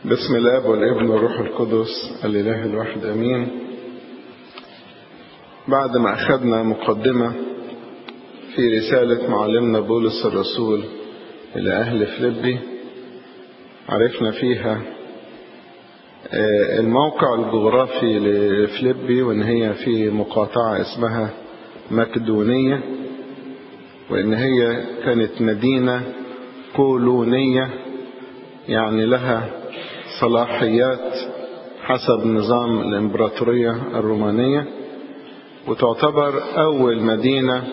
بسم الله والابن والروح القدس الإله الواحد أمين بعد ما أخذنا مقدمة في رسالة معلمنا بولس الرسول إلى أهل فليبي عرفنا فيها الموقع الجغرافي لفليبي وإن هي في مقاطعة اسمها مكدونية وإن هي كانت مدينة كولونية يعني لها صلاحيات حسب نظام الإمبراطورية الرومانية وتعتبر أول مدينة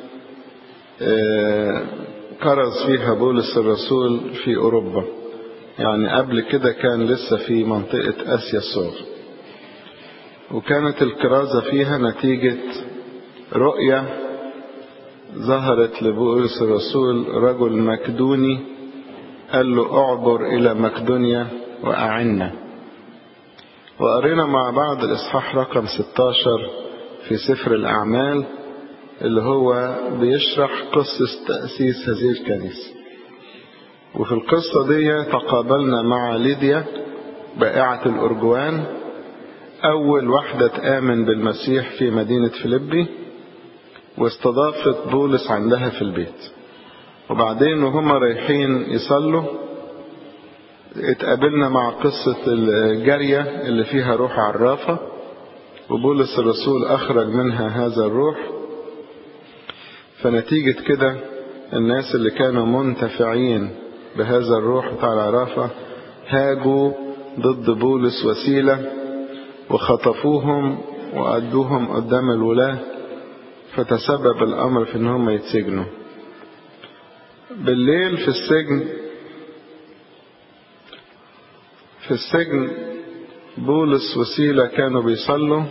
كرز فيها بولس الرسول في أوروبا يعني قبل كده كان لسه في منطقة آسيا الصغرى وكانت الكرازة فيها نتيجة رؤية ظهرت لبولس الرسول رجل مكدوني قال له اعبر إلى مكدونيا وأعنا وقرينا مع بعض الإصحاح رقم 16 في سفر الأعمال اللي هو بيشرح قصة تأسيس هذه الكنيسة وفي القصة دي تقابلنا مع ليديا بائعة الأرجوان أول واحدة تآمن بالمسيح في مدينة فيلبي واستضافت بولس عندها في البيت وبعدين وهم رايحين يصلوا اتقابلنا مع قصة الجارية اللي فيها روح عرافة وبولس الرسول أخرج منها هذا الروح فنتيجة كده الناس اللي كانوا منتفعين بهذا الروح بتاع العرافة هاجوا ضد بولس وسيلة وخطفوهم وأدوهم قدام الولاة فتسبب الأمر في أنهم يتسجنوا بالليل في السجن في السجن بولس وسيلة كانوا بيصلوا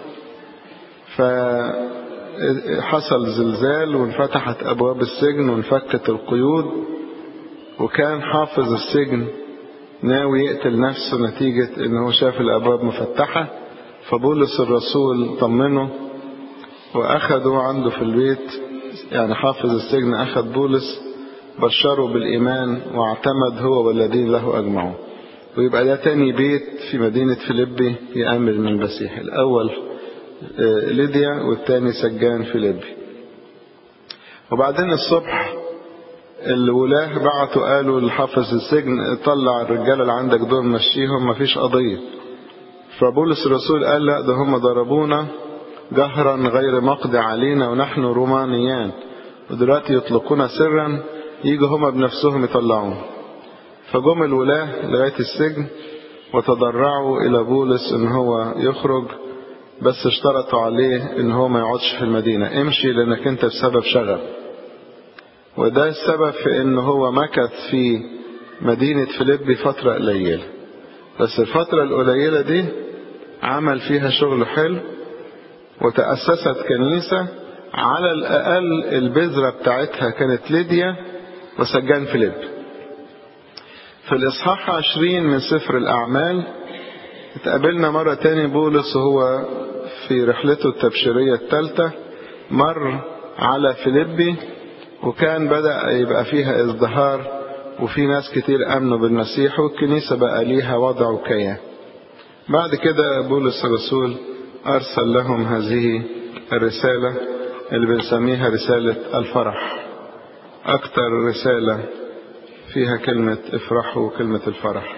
فحصل زلزال وانفتحت أبواب السجن وانفكت القيود وكان حافظ السجن ناوي يقتل نفسه نتيجة انه شاف الأبواب مفتحة فبولس الرسول طمنه وأخده عنده في البيت يعني حافظ السجن أخذ بولس بشره بالإيمان واعتمد هو والذين له أجمعون ويبقى ده تاني بيت في مدينة فيلبي يأمن من المسيح الأول ليديا والتاني سجان فيلبي وبعدين الصبح الولاه بعتوا قالوا لحافظ السجن طلع الرجالة اللي عندك دول مشيهم مفيش قضية فبولس الرسول قال لا ده هم ضربونا جهرا غير مقضي علينا ونحن رومانيان ودلوقتي يطلقونا سرا يجوا هما بنفسهم يطلعون فجم الولاة لغاية السجن وتضرعوا إلى بولس إن هو يخرج بس اشترطوا عليه إن هو ما يقعدش في المدينة امشي لأنك أنت بسبب شغب وده السبب في إن هو مكث في مدينة فيليبي فترة قليلة بس الفترة القليلة دي عمل فيها شغل حلو وتأسست كنيسة على الأقل البذرة بتاعتها كانت ليديا وسجان فيليب في الإصحاح عشرين من سفر الأعمال اتقابلنا مرة تاني بولس وهو في رحلته التبشيرية الثالثة مر على فيليبي وكان بدأ يبقى فيها ازدهار وفي ناس كتير أمنوا بالمسيح والكنيسة بقى ليها وضع وكيان بعد كده بولس الرسول أرسل لهم هذه الرسالة اللي بنسميها رسالة الفرح أكتر رسالة فيها كلمة افرحوا وكلمة الفرح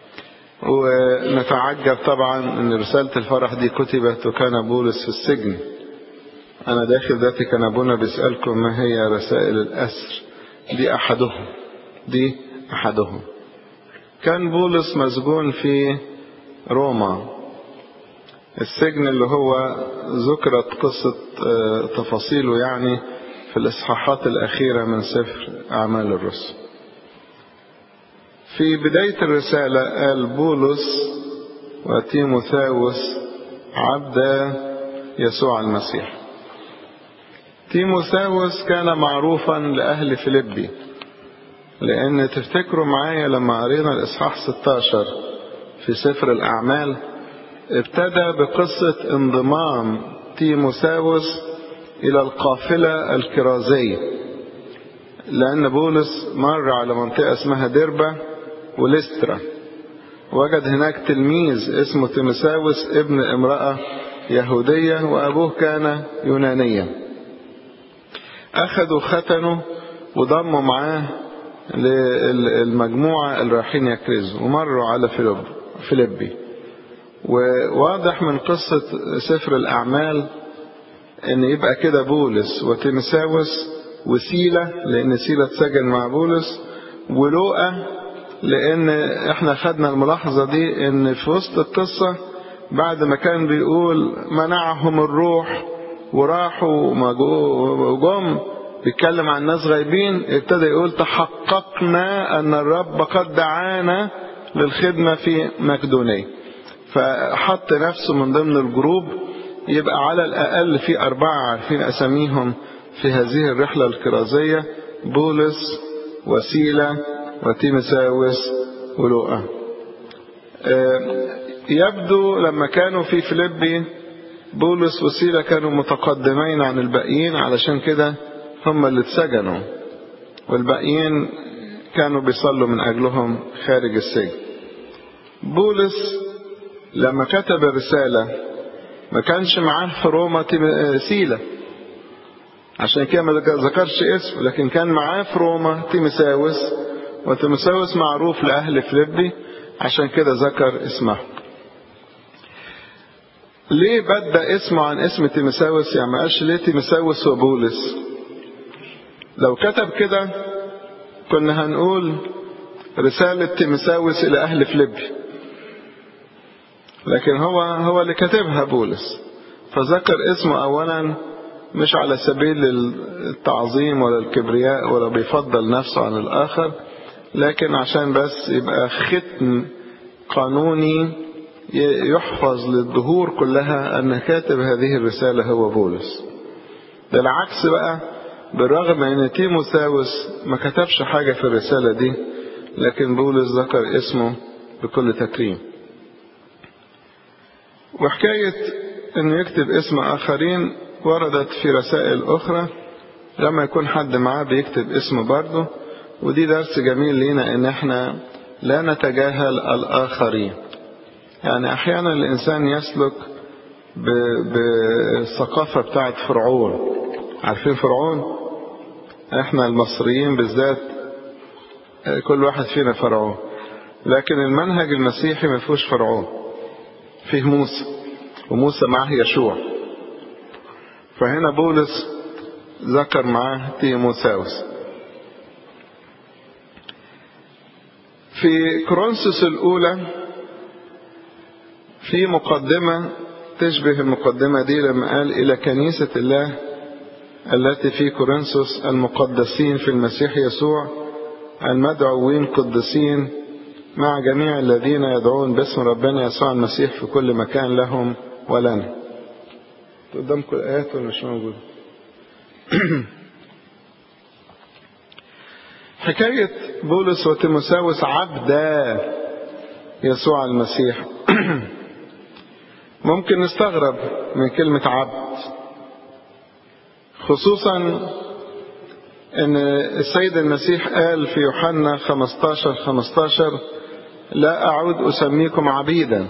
ونتعجب طبعا ان رسالة الفرح دي كتبت وكان بولس في السجن انا داخل ذاتي كان ابونا بيسألكم ما هي رسائل الاسر دي احدهم دي احدهم كان بولس مسجون في روما السجن اللي هو ذكرت قصة تفاصيله يعني في الإصحاحات الأخيرة من سفر أعمال الرسل في بداية الرسالة قال بولس وتيموثاوس عبد يسوع المسيح تيموثاوس كان معروفا لأهل فيلبي لأن تفتكروا معايا لما قرينا الإصحاح 16 في سفر الأعمال ابتدى بقصة انضمام تيموساوس إلى القافلة الكرازية لأن بولس مر على منطقة اسمها ديربة وليسترا وجد هناك تلميذ اسمه تيمساوس ابن امرأة يهودية وأبوه كان يونانيا أخذوا ختنه وضموا معاه للمجموعة اللي رايحين يكرزوا ومروا على فيلب فيلبي وواضح من قصة سفر الأعمال ان يبقى كده بولس وتيمساوس وسيلة لان سيلة اتسجن مع بولس ولوقا لان احنا خدنا الملاحظة دي ان في وسط القصة بعد ما كان بيقول منعهم الروح وراحوا وجم بيتكلم عن ناس غايبين ابتدى يقول تحققنا ان الرب قد دعانا للخدمة في مقدونية فحط نفسه من ضمن الجروب يبقى على الأقل في أربعة عارفين أساميهم في هذه الرحلة الكرازية بولس وسيلة وتيمساوس ولوقا يبدو لما كانوا في فيليبي بولس وسيلة كانوا متقدمين عن الباقيين علشان كده هم اللي اتسجنوا والباقيين كانوا بيصلوا من أجلهم خارج السجن بولس لما كتب الرسالة ما كانش معاه في روما سيلة عشان كده ما ذكرش اسمه لكن كان معاه في روما تيمساوس وتيمساوس معروف لأهل فيليبي عشان كده ذكر اسمه ليه بدأ اسمه عن اسم تيمساوس يعني ما قالش ليه تيمساوس وبولس لو كتب كده كنا هنقول رسالة تيمساوس إلى أهل فيليبي لكن هو هو اللي كاتبها بولس فذكر اسمه أولا مش على سبيل التعظيم ولا الكبرياء ولا بيفضل نفسه عن الآخر لكن عشان بس يبقى ختم قانوني يحفظ للدهور كلها أن كاتب هذه الرسالة هو بولس ده العكس بقى بالرغم ان تيموثاوس ما كتبش حاجة في الرسالة دي لكن بولس ذكر اسمه بكل تكريم وحكاية انه يكتب اسم اخرين وردت في رسائل اخرى لما يكون حد معاه بيكتب اسمه برضه ودي درس جميل لينا ان احنا لا نتجاهل الاخرين يعني احيانا الانسان يسلك بالثقافة بتاعت فرعون عارفين فرعون احنا المصريين بالذات كل واحد فينا فرعون لكن المنهج المسيحي ما فيهوش فرعون فيه موسى وموسى معاه يشوع فهنا بولس ذكر معاه تيموساوس في كرونسوس الأولى في مقدمة تشبه المقدمة دي لما قال إلى كنيسة الله التي في كورنثوس المقدسين في المسيح يسوع المدعوين قدسين مع جميع الذين يدعون باسم ربنا يسوع المسيح في كل مكان لهم ولنا قدامكم الآيات ولا مش موجودة حكاية بولس وتيموساوس عبدا يسوع المسيح ممكن نستغرب من كلمة عبد خصوصا ان السيد المسيح قال في يوحنا 15 15 لا اعود اسميكم عبيدا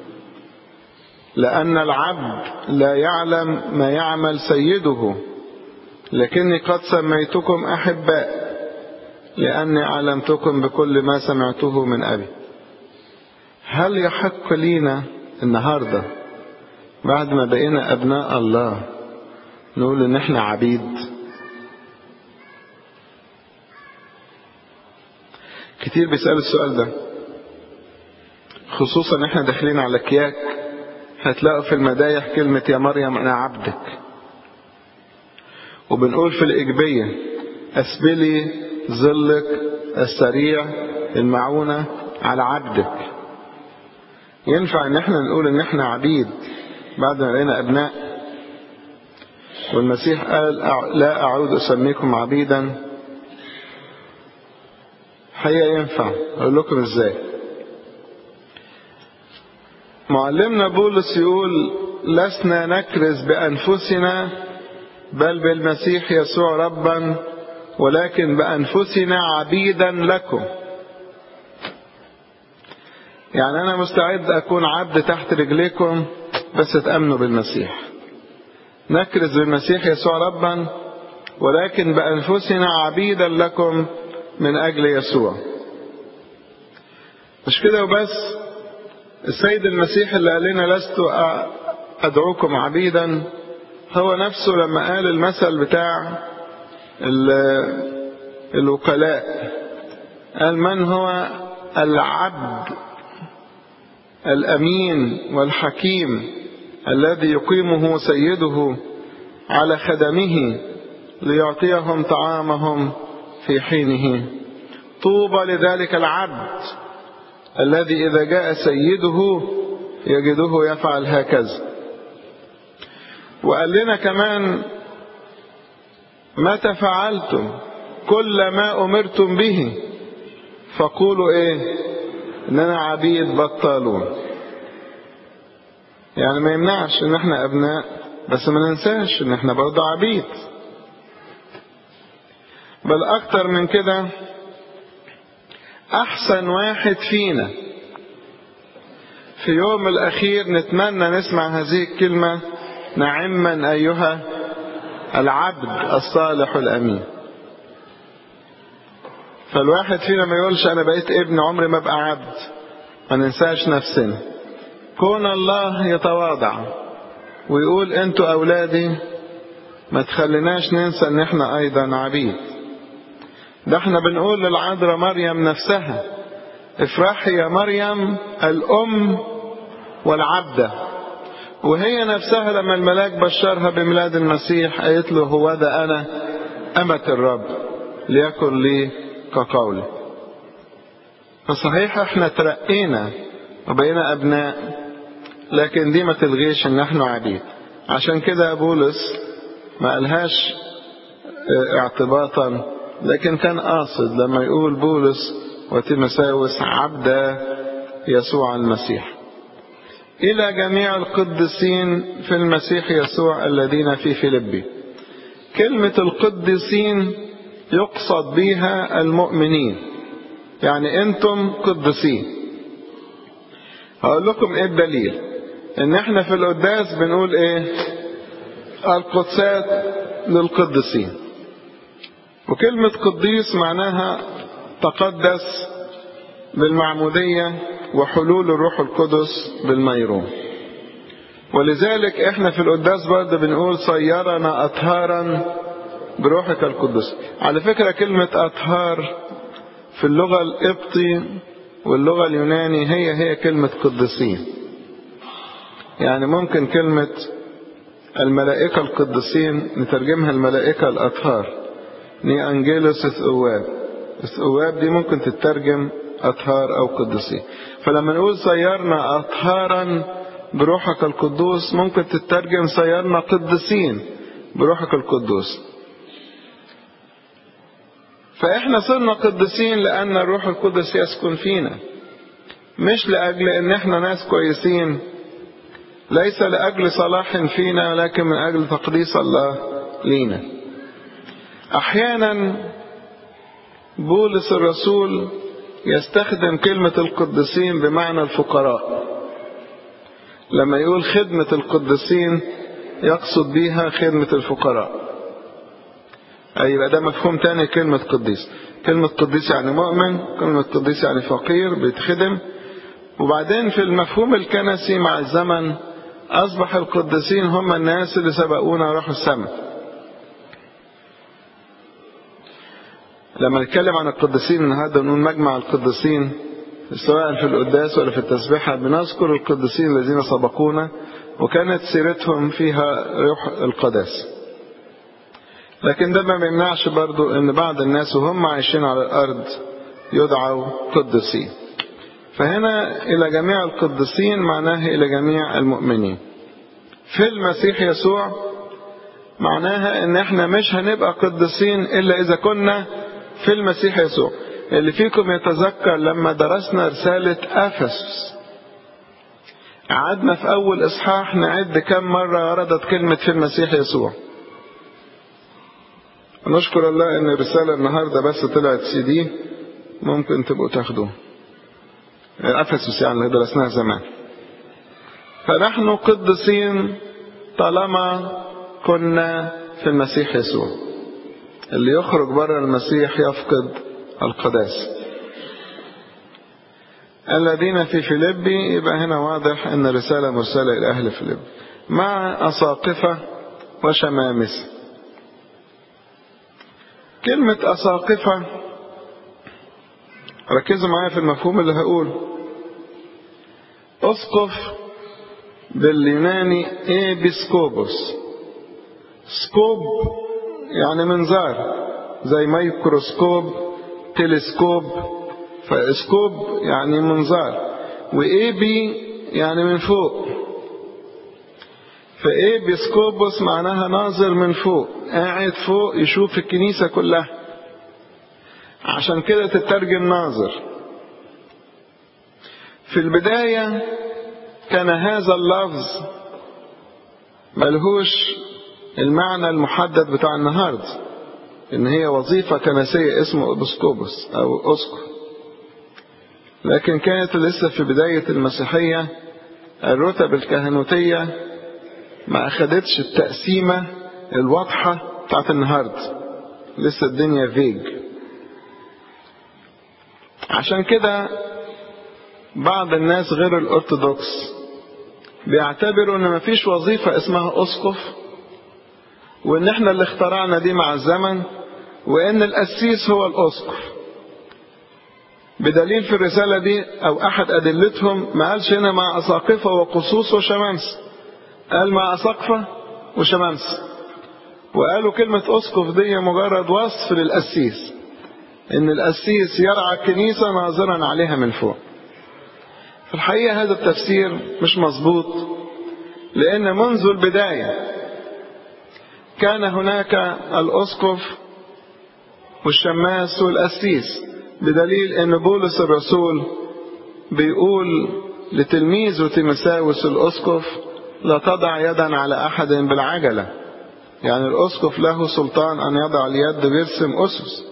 لان العبد لا يعلم ما يعمل سيده لكني قد سميتكم احباء لاني علمتكم بكل ما سمعته من ابي هل يحق لينا النهارده بعد ما بقينا ابناء الله نقول ان احنا عبيد كتير بيسألوا السؤال ده خصوصا احنا داخلين على كياك هتلاقوا في المدايح كلمة يا مريم انا عبدك وبنقول في الإجبية أسبلي ظلك السريع المعونة على عبدك ينفع ان احنا نقول ان احنا عبيد بعد ما لقينا ابناء والمسيح قال لا أعود أسميكم عبيدا حقيقة ينفع أقول لكم إزاي معلمنا بولس يقول لسنا نكرز بأنفسنا بل بالمسيح يسوع ربا ولكن بأنفسنا عبيدا لكم يعني أنا مستعد أكون عبد تحت رجليكم بس تأمنوا بالمسيح نكرز بالمسيح يسوع ربا ولكن بأنفسنا عبيدا لكم من أجل يسوع مش كده وبس السيد المسيح اللي قال لنا لست أدعوكم عبيدا هو نفسه لما قال المثل بتاع الوكلاء قال من هو العبد الأمين والحكيم الذي يقيمه سيده على خدمه ليعطيهم طعامهم في حينه طوبى لذلك العبد الذي إذا جاء سيده يجده يفعل هكذا وقال لنا كمان متى فعلتم كل ما أمرتم به فقولوا إيه إننا عبيد بطالون يعني ما يمنعش إن إحنا أبناء بس ما ننساش إن إحنا برضه عبيد بل أكتر من كده أحسن واحد فينا في يوم الأخير نتمنى نسمع هذه الكلمة نعما أيها العبد الصالح الأمين فالواحد فينا ما يقولش أنا بقيت ابن عمري ما أبقى عبد ما ننساش نفسنا كون الله يتواضع ويقول أنتوا أولادي ما تخليناش ننسى ان احنا ايضا عبيد ده احنا بنقول للعذراء مريم نفسها افرحي يا مريم الام والعبدة وهي نفسها لما الملاك بشرها بميلاد المسيح قالت له هو ده انا امة الرب ليكن لي كقولي فصحيح احنا ترقينا وبقينا ابناء لكن دي ما تلغيش ان احنا عبيد عشان كده بولس ما قالهاش اعتباطا لكن كان قاصد لما يقول بولس وتيمساوس عبد يسوع المسيح إلى جميع القديسين في المسيح يسوع الذين في فيلبي كلمة القديسين يقصد بها المؤمنين يعني أنتم قدسين هقول لكم إيه الدليل إن إحنا في القداس بنقول إيه القدسات للقدسين وكلمة قديس معناها تقدس بالمعمودية وحلول الروح القدس بالميرون ولذلك احنا في القداس برضه بنقول صيرنا أطهارا بروحك القدس على فكرة كلمة أطهار في اللغة القبطي واللغة اليوناني هي هي كلمة قدسين يعني ممكن كلمة الملائكة القدسين نترجمها الملائكة الأطهار ني أنجيلوس إثؤواب إثؤواب دي ممكن تترجم أطهار أو قدسين فلما نقول صيرنا أطهارا بروحك القدوس ممكن تترجم صيرنا قدسين بروحك القدوس فإحنا صرنا قدسين لأن الروح القدس يسكن فينا مش لأجل إن إحنا ناس كويسين ليس لأجل صلاح فينا لكن من أجل تقديس الله لينا أحيانا بولس الرسول يستخدم كلمة القدسين بمعنى الفقراء لما يقول خدمة القدسين يقصد بيها خدمة الفقراء أي يبقى ده مفهوم تاني كلمة قديس كلمة قديس يعني مؤمن كلمة قديس يعني فقير بيتخدم وبعدين في المفهوم الكنسي مع الزمن أصبح القديسين هم الناس اللي سبقونا وراحوا السماء لما نتكلم عن القديسين النهارده نقول مجمع القديسين سواء في القداس ولا في التسبيحة بنذكر القديسين الذين سبقونا وكانت سيرتهم فيها روح القداس لكن ده ما بيمنعش برضو ان بعض الناس وهم عايشين على الارض يدعوا قديسين فهنا الى جميع القديسين معناه الى جميع المؤمنين في المسيح يسوع معناها ان احنا مش هنبقى قديسين الا اذا كنا في المسيح يسوع اللي فيكم يتذكر لما درسنا رسالة أفسس قعدنا في أول إصحاح نعد كم مرة وردت كلمة في المسيح يسوع نشكر الله إن الرسالة النهاردة بس طلعت سي دي ممكن تبقوا تاخدوها أفسس يعني اللي درسناها زمان فنحن قدسين طالما كنا في المسيح يسوع اللي يخرج بره المسيح يفقد القداسة الذين في فيلبي يبقى هنا واضح ان الرسالة مرسلة الى اهل فيلبي مع اساقفة وشمامسة كلمة اساقفة ركزوا معايا في المفهوم اللي هقوله اسقف باليوناني ايبسكوبوس سكوب يعني منظار زي ميكروسكوب تلسكوب فاسكوب يعني منظار وايبي يعني من فوق فايبسكوبوس معناها ناظر من فوق قاعد فوق يشوف الكنيسة كلها عشان كده تترجم ناظر في البداية كان هذا اللفظ ملهوش المعنى المحدد بتاع النهاردة ان هي وظيفة كنسية اسمه ابسكوبوس او اسقف لكن كانت لسه في بداية المسيحية الرتب الكهنوتية ما اخدتش التقسيمة الواضحة بتاعت النهاردة لسه الدنيا فيج عشان كده بعض الناس غير الأرثوذكس بيعتبروا ان مفيش وظيفة اسمها اسقف وان احنا اللي اخترعنا دي مع الزمن وان القسيس هو الاسقف بدليل في الرسالة دي او احد ادلتهم ما قالش هنا مع اساقفة وقصوص وشمامس قال مع اساقفة وشمامس وقالوا كلمة اسقف دي مجرد وصف للقسيس ان القسيس يرعى الكنيسة ناظرا عليها من فوق في الحقيقة هذا التفسير مش مظبوط لأن منذ البداية كان هناك الأسقف والشماس والأسيس بدليل أن بولس الرسول بيقول لتلميذه تيمساوس الأسقف لا تضع يدا على أحد بالعجلة يعني الأسقف له سلطان أن يضع اليد ويرسم أسس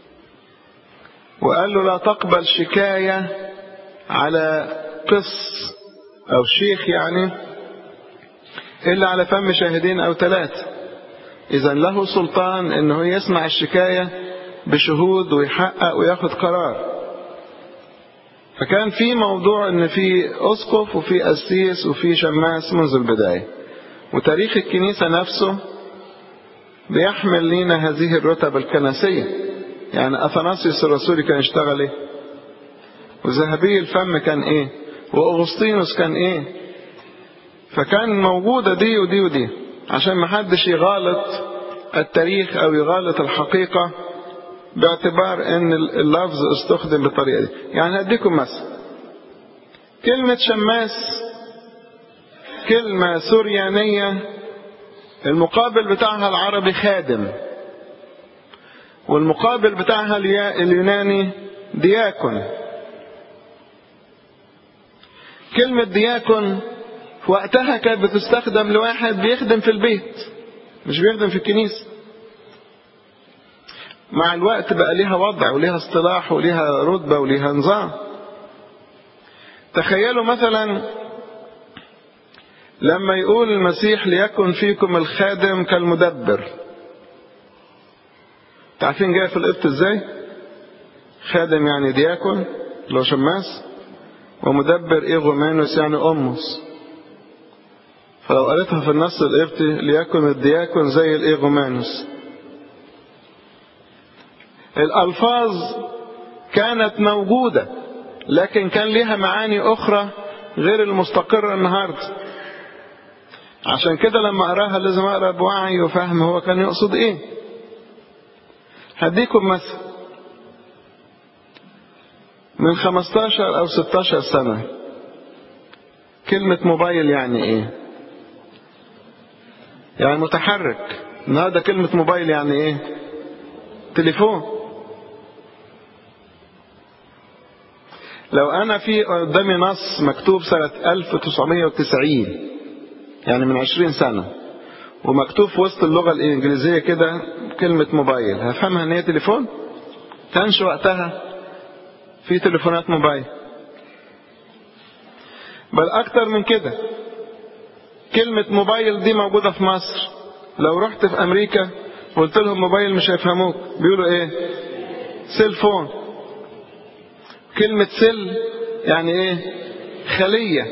وقال له لا تقبل شكاية على قس أو شيخ يعني إلا على فم شاهدين أو ثلاثة إذا له سلطان إنه يسمع الشكاية بشهود ويحقق وياخد قرار فكان في موضوع إن في أسقف وفي قسيس وفي شماس منذ البداية وتاريخ الكنيسة نفسه بيحمل لنا هذه الرتب الكنسية يعني أثناسيوس الرسولي كان يشتغل إيه وذهبي الفم كان ايه واغسطينوس كان ايه فكان موجودة دي ودي ودي عشان ما حدش يغالط التاريخ او يغالط الحقيقة باعتبار ان اللفظ استخدم بالطريقة دي يعني هديكم مثل كلمة شماس كلمة سوريانية المقابل بتاعها العربي خادم والمقابل بتاعها اليوناني دياكون كلمة دياكون في وقتها كانت بتستخدم لواحد بيخدم في البيت مش بيخدم في الكنيسة مع الوقت بقى ليها وضع وليها اصطلاح وليها رتبة وليها نظام تخيلوا مثلا لما يقول المسيح ليكن فيكم الخادم كالمدبر تعرفين جاي في القبط ازاي خادم يعني دياكون لو شماس ومدبر إيغومانوس يعني أمس فلو قريتها في النص القبطي ليكن الدياكون زي الإيغومانوس الألفاظ كانت موجودة لكن كان لها معاني أخرى غير المستقرة النهاردة عشان كده لما أقراها لازم أقرأ بوعي وفهم هو كان يقصد إيه هديكم مثل من 15 أو 16 سنة كلمة موبايل يعني إيه؟ يعني متحرك النهارده كلمة موبايل يعني إيه؟ تليفون لو أنا في قدامي نص مكتوب سنة 1990 يعني من 20 سنة ومكتوب في وسط اللغة الإنجليزية كده كلمة موبايل هفهمها إن هي تليفون؟ كانش وقتها في تليفونات موبايل بل أكتر من كده كلمة موبايل دي موجودة في مصر لو رحت في أمريكا وقلت لهم موبايل مش هيفهموك بيقولوا إيه سيل فون كلمة سيل يعني إيه خلية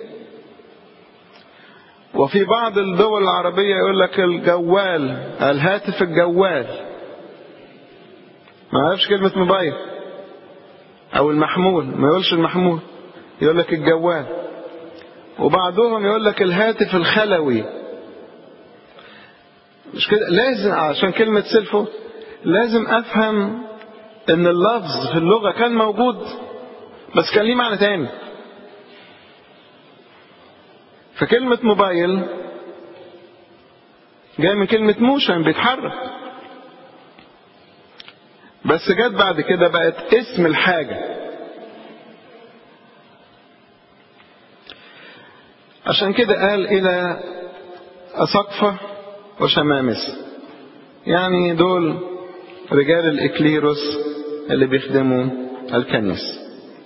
وفي بعض الدول العربية يقول لك الجوال الهاتف الجوال ما يعرفش كلمة موبايل أو المحمول ما يقولش المحمول يقول لك الجوال وبعضهم يقول لك الهاتف الخلوي مش كده لازم عشان كلمة سيلفون لازم أفهم إن اللفظ في اللغة كان موجود بس كان ليه معنى تاني فكلمة موبايل جاي من كلمة موشن بيتحرك بس جت بعد كده بقت اسم الحاجة عشان كده قال إلى أسقفة وشمامسة يعني دول رجال الإكليروس اللي بيخدموا الكنيسة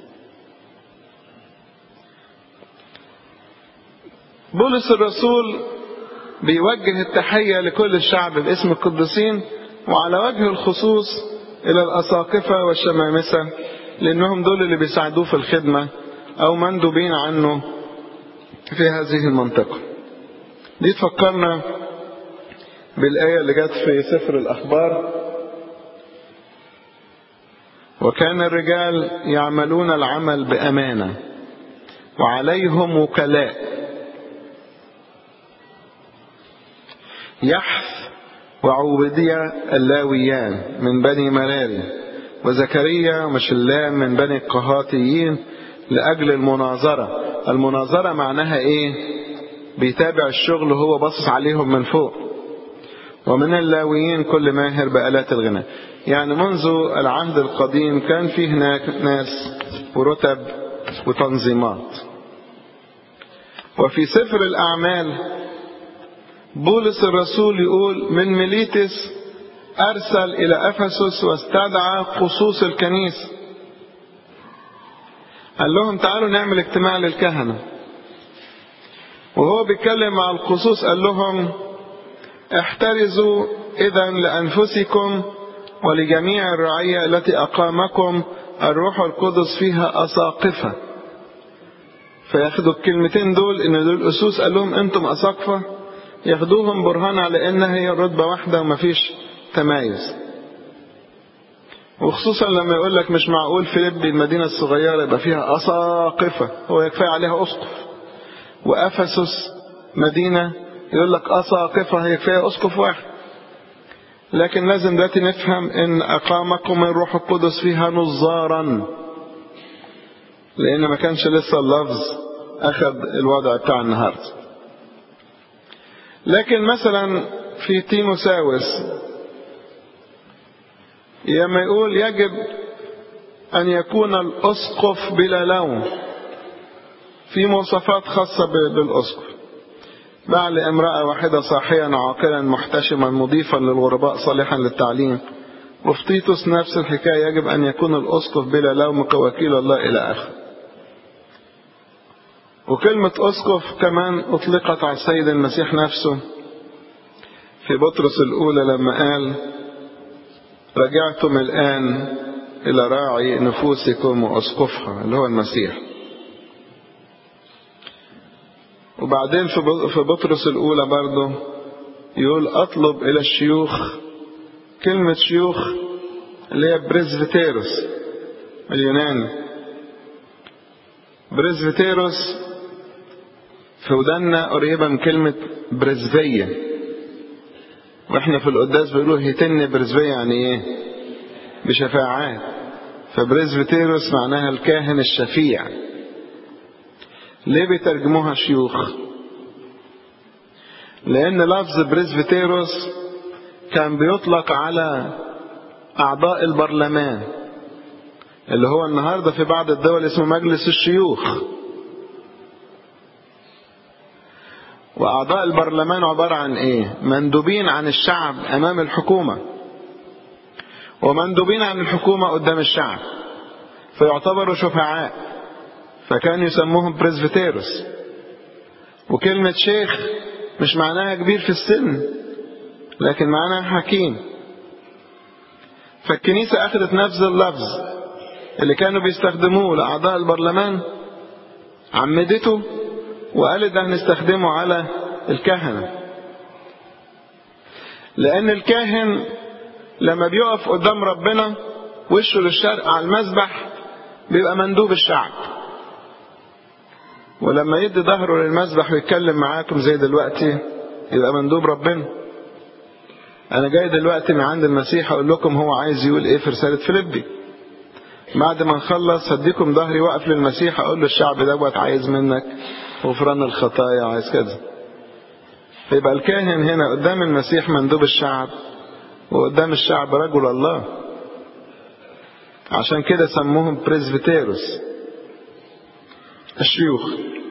بولس الرسول بيوجه التحية لكل الشعب باسم القديسين وعلى وجه الخصوص إلى الأساقفة والشمامسة لأنهم دول اللي بيساعدوه في الخدمة أو مندوبين عنه في هذه المنطقة دي تفكرنا بالآية اللي جت في سفر الأخبار وكان الرجال يعملون العمل بأمانة وعليهم وكلاء يحث وعوبدية اللاويان من بني مراري وزكريا ومشلام من بني القهاتيين لأجل المناظرة المناظرة معناها ايه بيتابع الشغل وهو باصص عليهم من فوق ومن اللاويين كل ماهر بآلات الغناء يعني منذ العهد القديم كان في هناك ناس ورتب وتنظيمات وفي سفر الأعمال بولس الرسول يقول من ميليتس أرسل إلى أفسس واستدعى خصوص الكنيسة قال لهم تعالوا نعمل اجتماع للكهنة وهو بيتكلم مع الخصوص قال لهم احترزوا إذا لأنفسكم ولجميع الرعية التي أقامكم الروح القدس فيها أساقفة فياخدوا الكلمتين دول إن دول أسوس قال لهم أنتم أساقفة ياخدوهم برهان على إن هي رتبة واحدة ومفيش تمايز وخصوصا لما يقول لك مش معقول فيليب المدينة الصغيرة يبقى فيها أساقفة هو يكفي عليها أسقف وأفسس مدينة يقول لك أساقفة هي كفاية أسقف واحد لكن لازم دلوقتي نفهم إن أقامكم الروح القدس فيها نظارا لأن ما كانش لسه اللفظ أخذ الوضع بتاع النهاردة لكن مثلا في تيموساوس لما يقول يجب أن يكون الأسقف بلا لوم في مواصفات خاصة بالأسقف بعل امرأة واحدة صاحيا عاقلا محتشما مضيفا للغرباء صالحا للتعليم وفي تيتوس نفس الحكاية يجب أن يكون الأسقف بلا لوم كوكيل الله إلى آخر وكلمة أسقف كمان أطلقت على السيد المسيح نفسه في بطرس الأولى لما قال رجعتم الآن إلى راعي نفوسكم وأسقفها اللي هو المسيح وبعدين في بطرس الأولى برضه يقول أطلب إلى الشيوخ كلمة شيوخ اللي هي بريزفتيروس اليوناني بريزفتيروس في ودنا قريبة من كلمة برزفية واحنا في القداس بيقولوا هيتن برزفية يعني ايه بشفاعات فبريزفتيروس معناها الكاهن الشفيع ليه بيترجموها شيوخ لان لفظ بريزفتيروس كان بيطلق على اعضاء البرلمان اللي هو النهارده في بعض الدول اسمه مجلس الشيوخ وأعضاء البرلمان عبارة عن إيه؟ مندوبين عن الشعب أمام الحكومة ومندوبين عن الحكومة قدام الشعب فيعتبروا شفعاء فكانوا يسموهم بريزفتيروس وكلمة شيخ مش معناها كبير في السن لكن معناها حكيم فالكنيسة أخذت نفس اللفظ اللي كانوا بيستخدموه لأعضاء البرلمان عمدته وقالت ده هنستخدمه على الكهنة لأن الكاهن لما بيقف قدام ربنا وشه للشرق على المذبح بيبقى مندوب الشعب ولما يدي ظهره للمذبح ويتكلم معاكم زي دلوقتي يبقى مندوب ربنا انا جاي دلوقتي من عند المسيح اقول لكم هو عايز يقول ايه في رسالة فيليبي بعد ما نخلص هديكم ظهري واقف للمسيح اقول له الشعب دوت عايز منك غفران الخطايا عايز كذا يبقى الكاهن هنا قدام المسيح مندوب الشعب وقدام الشعب رجل الله عشان كده سموهم بريزفتيروس الشيوخ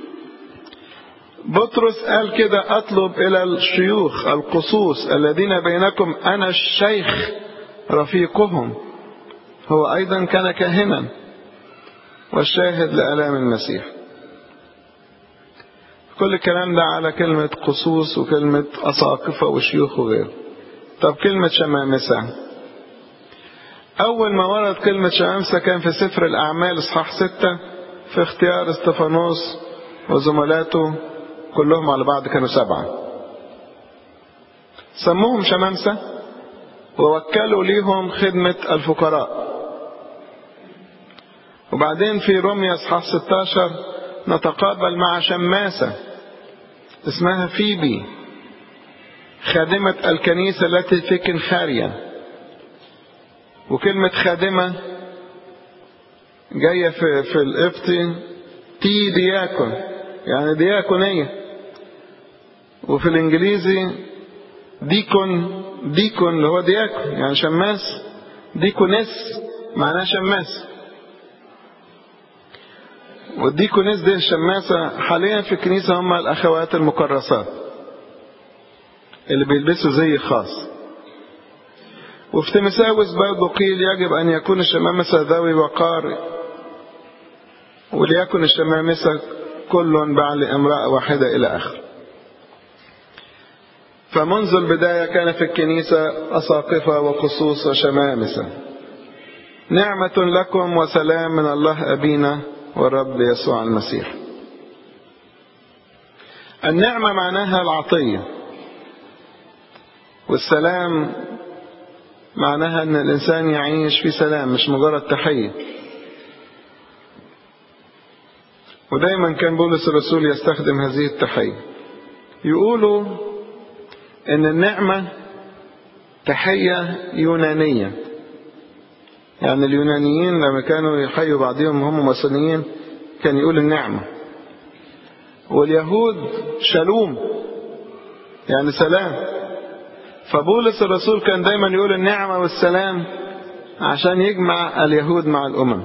بطرس قال كده اطلب الى الشيوخ القصوص الذين بينكم انا الشيخ رفيقهم هو ايضا كان كاهنا والشاهد لالام المسيح كل الكلام ده على كلمة قصوص وكلمة أساقفة وشيوخ وغيره طب كلمة شمامسة أول ما ورد كلمة شمامسة كان في سفر الأعمال إصحاح ستة في اختيار استفانوس وزملاته كلهم على بعض كانوا سبعة سموهم شمامسة ووكلوا ليهم خدمة الفقراء وبعدين في روميا اصحاح 16 نتقابل مع شماسة اسمها فيبي خادمة الكنيسة التي في كنخاريا وكلمة خادمة جاية في, في القبطي تي دياكون يعني دياكونية وفي الانجليزي ديكون ديكون اللي هو دياكون يعني شماس ديكونس معناه شماس والديكونس دي الشماسة حاليا في الكنيسة هم الأخوات المكرسات اللي بيلبسوا زي خاص وفي تمساوس برضه قيل يجب أن يكون الشمامسة ذوي وقار وليكن الشمامسة كل بعل امرأة واحدة إلى آخر فمنذ البداية كان في الكنيسة أساقفة وقصوص وشمامسة نعمة لكم وسلام من الله أبينا والرب يسوع المسيح النعمة معناها العطية والسلام معناها أن الإنسان يعيش في سلام مش مجرد تحية ودايما كان بولس الرسول يستخدم هذه التحية يقولوا ان النعمة تحية يونانية يعني اليونانيين لما كانوا يحيوا بعضهم هم مصريين كان يقول النعمة واليهود شالوم يعني سلام فبولس الرسول كان دايما يقول النعمة والسلام عشان يجمع اليهود مع الأمم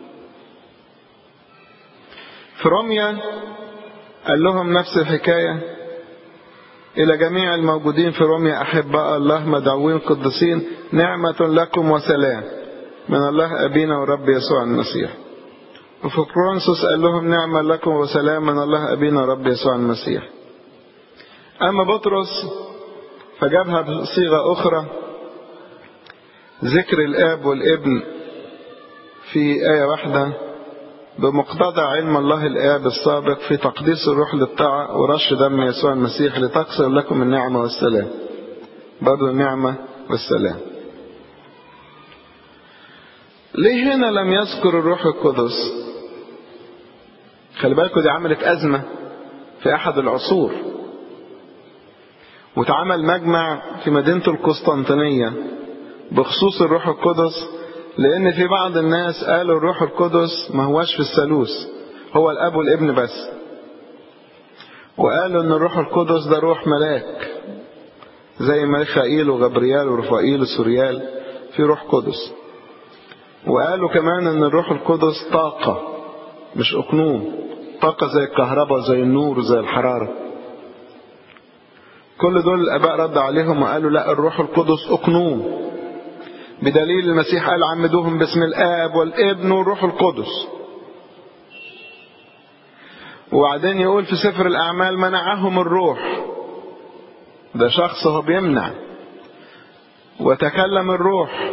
في روميا قال لهم نفس الحكاية إلى جميع الموجودين في روميا أحباء الله مدعوين قدسين نعمة لكم وسلام من الله أبينا ورب يسوع المسيح وفي كرونسوس قال لهم نعمة لكم وسلام من الله أبينا ورب يسوع المسيح أما بطرس فجابها بصيغة أخرى ذكر الآب والابن في آية واحدة بمقتضى علم الله الآب السابق في تقديس الروح للطاعة ورش دم يسوع المسيح لتقصر لكم النعمة والسلام برضو النعمة والسلام ليه هنا لم يذكر الروح القدس خلي بالكم دي عملت أزمة في أحد العصور واتعمل مجمع في مدينة القسطنطينية بخصوص الروح القدس لأن في بعض الناس قالوا الروح القدس ما هواش في الثالوث هو الأب والابن بس وقالوا إن الروح القدس ده روح ملاك زي ميخائيل وغبريال ورفائيل وسوريال في روح قدس وقالوا كمان إن الروح القدس طاقة مش أقنوم طاقة زي الكهرباء زي النور زي الحرارة كل دول الآباء رد عليهم وقالوا لا الروح القدس أقنوم بدليل المسيح قال عمدوهم باسم الآب والابن والروح القدس وبعدين يقول في سفر الأعمال منعهم الروح ده شخص هو بيمنع وتكلم الروح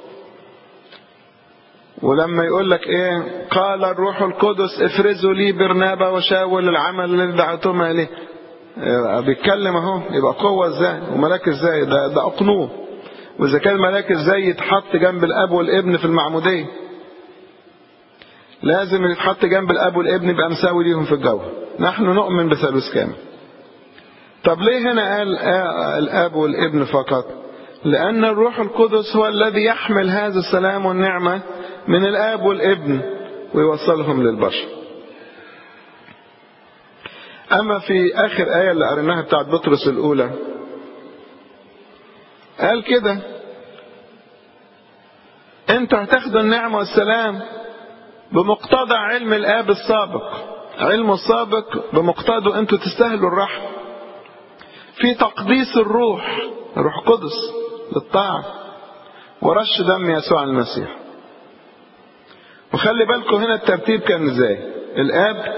ولما يقول لك ايه قال الروح القدس افرزوا لي برنابا وشاول العمل اللي دعوتهم اليه بيتكلم اهو يبقى قوه ازاي وملاك ازاي ده ده اقنوه واذا كان ملاك ازاي يتحط جنب الاب والابن في المعموديه لازم يتحط جنب الاب والابن يبقى مساوي ليهم في الجوهر نحن نؤمن بثالوث كامل طب ليه هنا قال الاب والابن فقط لان الروح القدس هو الذي يحمل هذا السلام والنعمه من الاب والابن ويوصلهم للبشر اما في اخر ايه اللي قريناها بتاعت بطرس الاولى قال كده انتوا هتاخدوا النعمه والسلام بمقتضى علم الاب السابق علمه السابق بمقتضى انتوا تستاهلوا الرحمه في تقديس الروح روح قدس للطاعه ورش دم يسوع المسيح وخلي بالكم هنا الترتيب كان ازاي الاب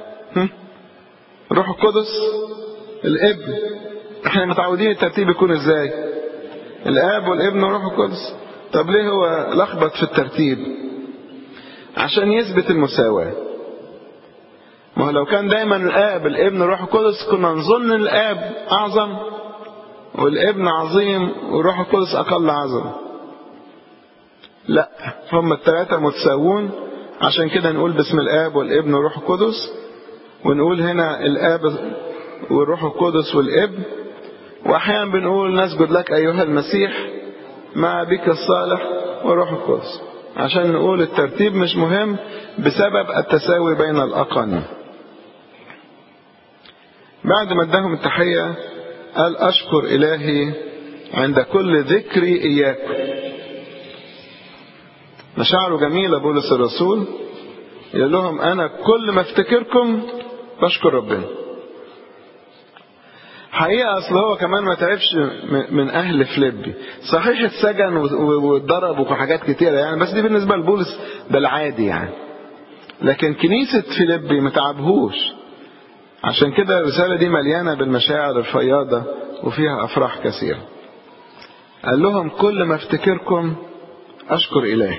روح القدس الابن احنا متعودين الترتيب يكون ازاي الاب والابن وروح القدس طب ليه هو لخبط في الترتيب عشان يثبت المساواة ما هو لو كان دايما الاب الابن روح القدس كنا نظن الاب اعظم والابن عظيم وروح القدس اقل عظمه لا هم الثلاثة متساوون عشان كده نقول باسم الآب والابن والروح القدس ونقول هنا الآب والروح القدس والابن وأحيانا بنقول نسجد لك أيها المسيح مع بك الصالح والروح القدس عشان نقول الترتيب مش مهم بسبب التساوي بين الأقانيم بعد ما اداهم التحية قال أشكر إلهي عند كل ذكري إياكم مشاعره جميلة بولس الرسول يقول لهم أنا كل ما افتكركم بشكر ربنا حقيقة أصل هو كمان ما تعبش من أهل فليبي صحيح اتسجن واتضرب وحاجات كتيرة يعني بس دي بالنسبة لبولس ده العادي يعني لكن كنيسة فيليبي ما تعبهوش عشان كده الرسالة دي مليانة بالمشاعر الفياضة وفيها أفراح كثيرة قال لهم كل ما افتكركم أشكر إلهي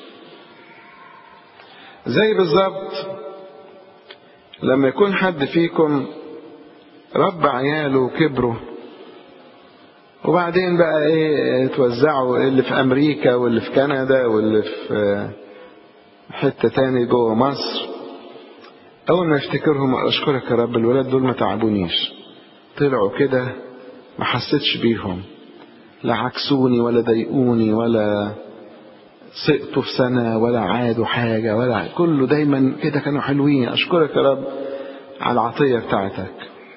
زي بالظبط لما يكون حد فيكم رب عياله وكبروا وبعدين بقى ايه توزعوا اللي في امريكا واللي في كندا واللي في حته تاني جوه مصر اول ما يفتكرهم اشكرك يا رب الولاد دول ما تعبونيش طلعوا كده ما حسيتش بيهم لا عكسوني ولا ضايقوني ولا سقطوا في سنة ولا عادوا حاجة ولا كله دايما كده كانوا حلوين أشكرك يا رب على العطية بتاعتك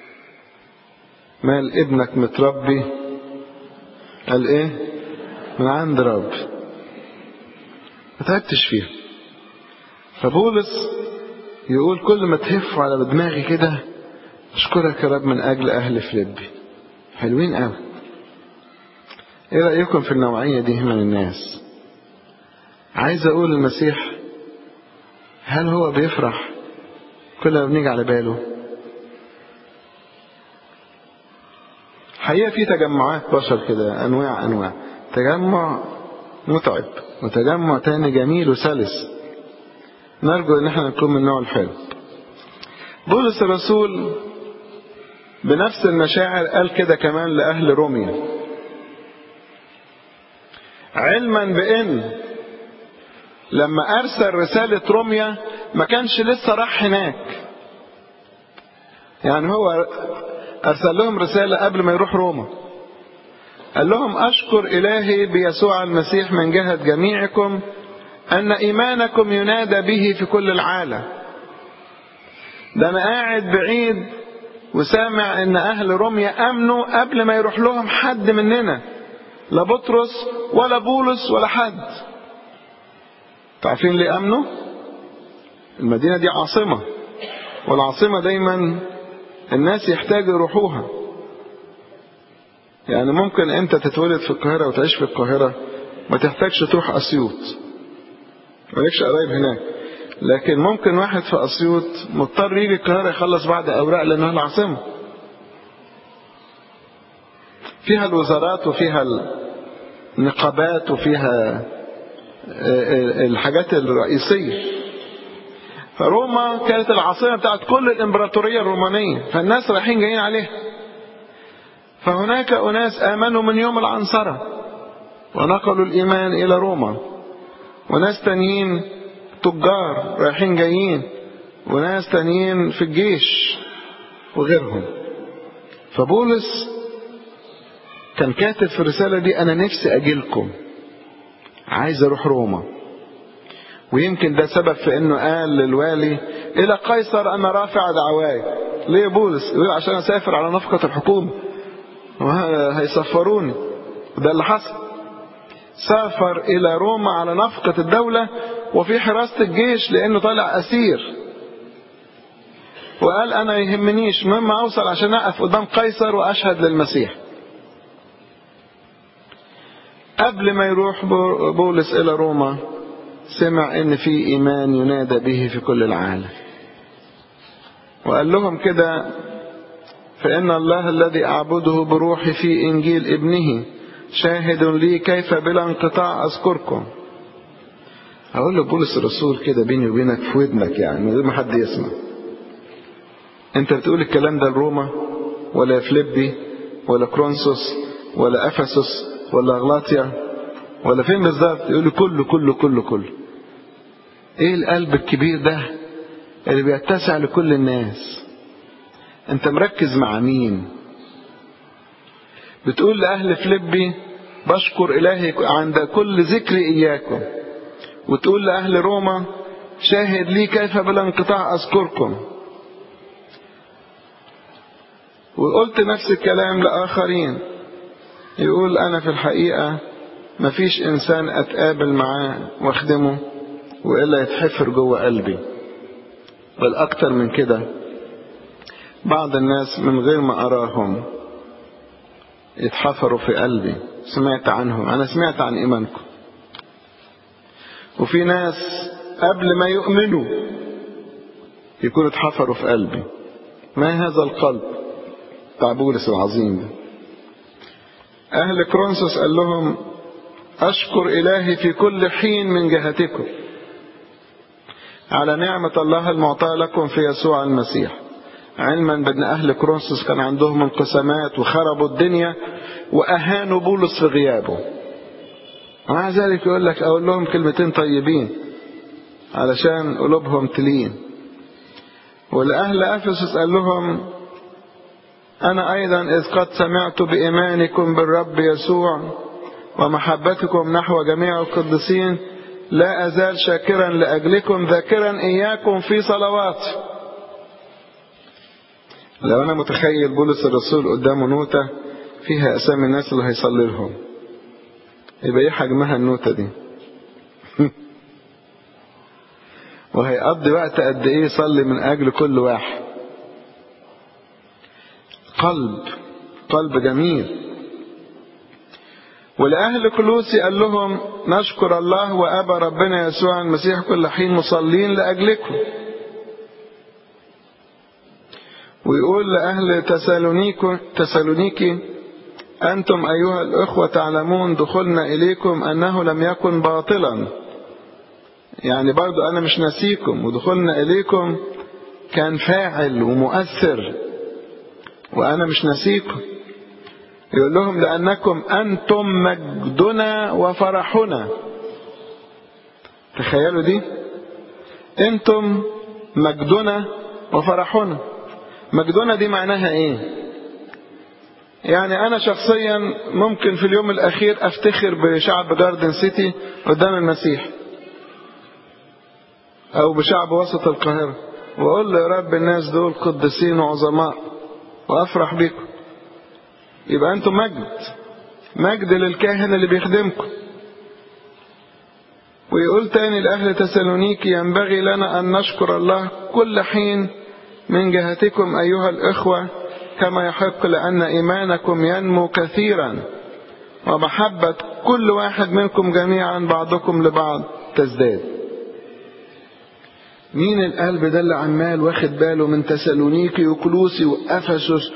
مال ابنك متربي قال ايه من عند رب ما تعبتش فيه فبولس يقول كل ما تهفوا على دماغي كده اشكرك يا رب من اجل اهل فليبي حلوين قوي ايه رايكم في النوعيه دي من الناس عايز اقول المسيح هل هو بيفرح كل ما بنيجي على باله حقيقة في تجمعات بشر كده أنواع أنواع تجمع متعب وتجمع تاني جميل وسلس نرجو ان احنا نكون من النوع الحلو بولس الرسول بنفس المشاعر قال كده كمان لأهل روميا علما بأن لما أرسل رسالة روميا ما كانش لسه راح هناك يعني هو أرسل لهم رسالة قبل ما يروح روما قال لهم أشكر إلهي بيسوع المسيح من جهة جميعكم أن إيمانكم ينادى به في كل العالم ده أنا قاعد بعيد وسامع إن أهل روميا أمنوا قبل ما يروح لهم حد مننا لا بطرس ولا بولس ولا حد تعرفين ليه أمنوا المدينة دي عاصمة والعاصمة دايما الناس يحتاجوا يروحوها يعني ممكن انت تتولد في القاهرة وتعيش في القاهرة ما تحتاجش تروح أسيوط مالكش قرايب هناك لكن ممكن واحد في أسيوط مضطر يجي القاهرة يخلص بعض أوراق لأنها العاصمة فيها الوزارات وفيها النقابات وفيها الحاجات الرئيسية فروما كانت العاصمة بتاعت كل الإمبراطورية الرومانية فالناس رايحين جايين عليها فهناك أناس آمنوا من يوم العنصرة ونقلوا الإيمان إلى روما وناس تانيين تجار رايحين جايين وناس تانيين في الجيش وغيرهم فبولس كان كاتب في الرسالة دي أنا نفسي أجيلكم عايز أروح روما ويمكن ده سبب في أنه قال للوالي إلى قيصر أنا رافع دعواي ليه بولس يقول عشان أسافر على نفقة الحكومة هيسفروني ده اللي حصل سافر إلى روما على نفقة الدولة وفي حراسة الجيش لأنه طالع أسير وقال أنا يهمنيش مهم أوصل عشان أقف قدام قيصر وأشهد للمسيح قبل ما يروح بولس إلى روما سمع إن في إيمان ينادى به في كل العالم وقال لهم كده فإن الله الذي أعبده بروحي في إنجيل ابنه شاهد لي كيف بلا انقطاع أذكركم هقول له بولس الرسول كده بيني وبينك في ودنك يعني من غير ما حد يسمع انت بتقول الكلام ده لروما ولا فليبي ولا كرونسوس ولا افسس ولا غلاطيا ولا فين بالظبط يقول لي كله كله كله كله ايه القلب الكبير ده اللي بيتسع لكل الناس انت مركز مع مين بتقول لأهل فليبي بشكر إلهي عند كل ذكر إياكم وتقول لأهل روما شاهد لي كيف بلا انقطاع أذكركم وقلت نفس الكلام لآخرين يقول أنا في الحقيقة مفيش إنسان أتقابل معاه واخدمه وإلا يتحفر جوه قلبي بل أكتر من كده بعض الناس من غير ما أراهم يتحفروا في قلبي سمعت عنهم أنا سمعت عن إيمانكم وفي ناس قبل ما يؤمنوا يكونوا اتحفروا في قلبي ما هذا القلب بتاع بولس العظيم ده أهل كرونسوس قال لهم أشكر إلهي في كل حين من جهتكم على نعمة الله المعطاة لكم في يسوع المسيح علما بأن أهل كرونسوس كان عندهم انقسامات وخربوا الدنيا وأهانوا بولس في غيابه ومع ذلك يقول لك أقول لهم كلمتين طيبين علشان قلوبهم تلين ولأهل أفسس قال لهم أنا أيضا إذ قد سمعت بإيمانكم بالرب يسوع ومحبتكم نحو جميع القديسين لا أزال شاكرا لأجلكم ذاكرا إياكم في صلواتي لو أنا متخيل بولس الرسول قدامه نوتة فيها أسامي الناس اللي هيصلي لهم يبقى إيه حجمها النوتة دي وهيقضي وقت قد إيه يصلي من أجل كل واحد قلب قلب جميل ولأهل كلوسي قال لهم نشكر الله وأبا ربنا يسوع المسيح كل حين مصلين لأجلكم ويقول لأهل تسالونيكو تسالونيكي أنتم أيها الأخوة تعلمون دخلنا إليكم أنه لم يكن باطلا يعني برضو أنا مش ناسيكم ودخلنا إليكم كان فاعل ومؤثر وأنا مش ناسيكم يقول لهم لأنكم أنتم مجدنا وفرحنا تخيلوا دي أنتم مجدنا وفرحنا مجدنا دي معناها ايه يعني انا شخصيا ممكن في اليوم الاخير افتخر بشعب جاردن سيتي قدام المسيح او بشعب وسط القاهرة واقول له يا رب الناس دول قديسين وعظماء وافرح بكم يبقى انتم مجد مجد للكاهن اللي بيخدمكم ويقول تاني لأهل تسالونيكي ينبغي لنا أن نشكر الله كل حين من جهتكم أيها الإخوة كما يحق لأن إيمانكم ينمو كثيرا ومحبة كل واحد منكم جميعا بعضكم لبعض تزداد مين القلب ده اللي عمال واخد باله من تسالونيكي وكلوسي وافسس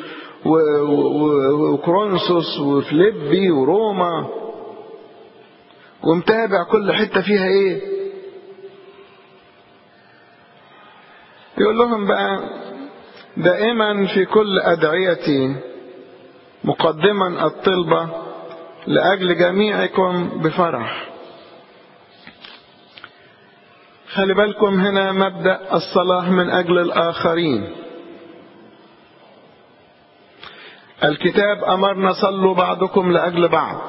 وكرونسوس وفليبي وروما ومتابع كل حتة فيها ايه يقول لهم بقى دائما في كل أدعيتي مقدما الطلبة لأجل جميعكم بفرح خلي بالكم هنا مبدأ الصلاة من أجل الآخرين الكتاب أمرنا صلوا بعضكم لأجل بعض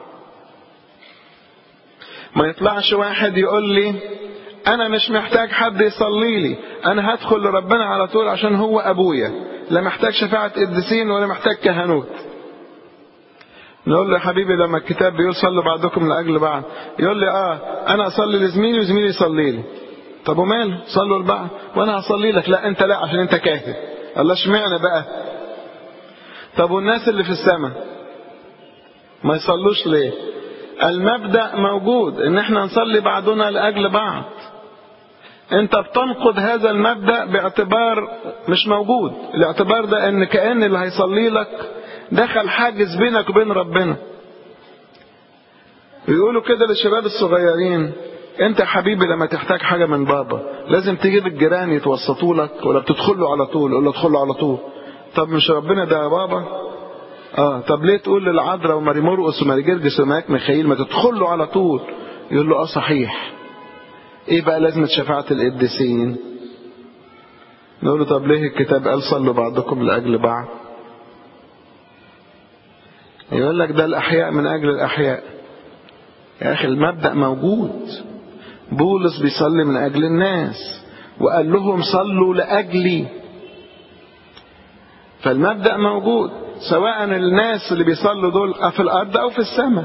ما يطلعش واحد يقول لي أنا مش محتاج حد يصلي لي أنا هدخل لربنا على طول عشان هو أبويا لا محتاج شفاعة قديسين ولا محتاج كهنوت نقول له يا حبيبي لما الكتاب بيقول صلوا بعضكم لأجل بعض يقول لي آه أنا أصلي لزميلي وزميلي يصلي لي طب وماله صلوا لبعض وأنا هصلي لك لا أنت لا عشان أنت كاهن الله اشمعنى بقى طب والناس اللي في السماء ما يصلوش ليه المبدأ موجود ان احنا نصلي بعضنا لأجل بعض انت بتنقض هذا المبدأ باعتبار مش موجود الاعتبار ده ان كأن اللي هيصلي لك دخل حاجز بينك وبين ربنا بيقولوا كده للشباب الصغيرين انت يا حبيبي لما تحتاج حاجة من بابا لازم تجيب الجيران يتوسطوا لك ولا بتدخله على طول ولا ادخله على طول طب مش ربنا ده يا بابا اه طب ليه تقول للعذراء وماري مرقس وماري جرجس وملاك ميخائيل ما تدخل له على طول يقول له اه صحيح ايه بقى لازمة شفاعة القديسين نقول له طب ليه الكتاب قال صلوا بعضكم لأجل بعض يقول لك ده الأحياء من أجل الأحياء يا أخي المبدأ موجود بولس بيصلي من أجل الناس وقال لهم صلوا لأجلي فالمبدأ موجود سواء الناس اللي بيصلوا دول في الأرض أو في السماء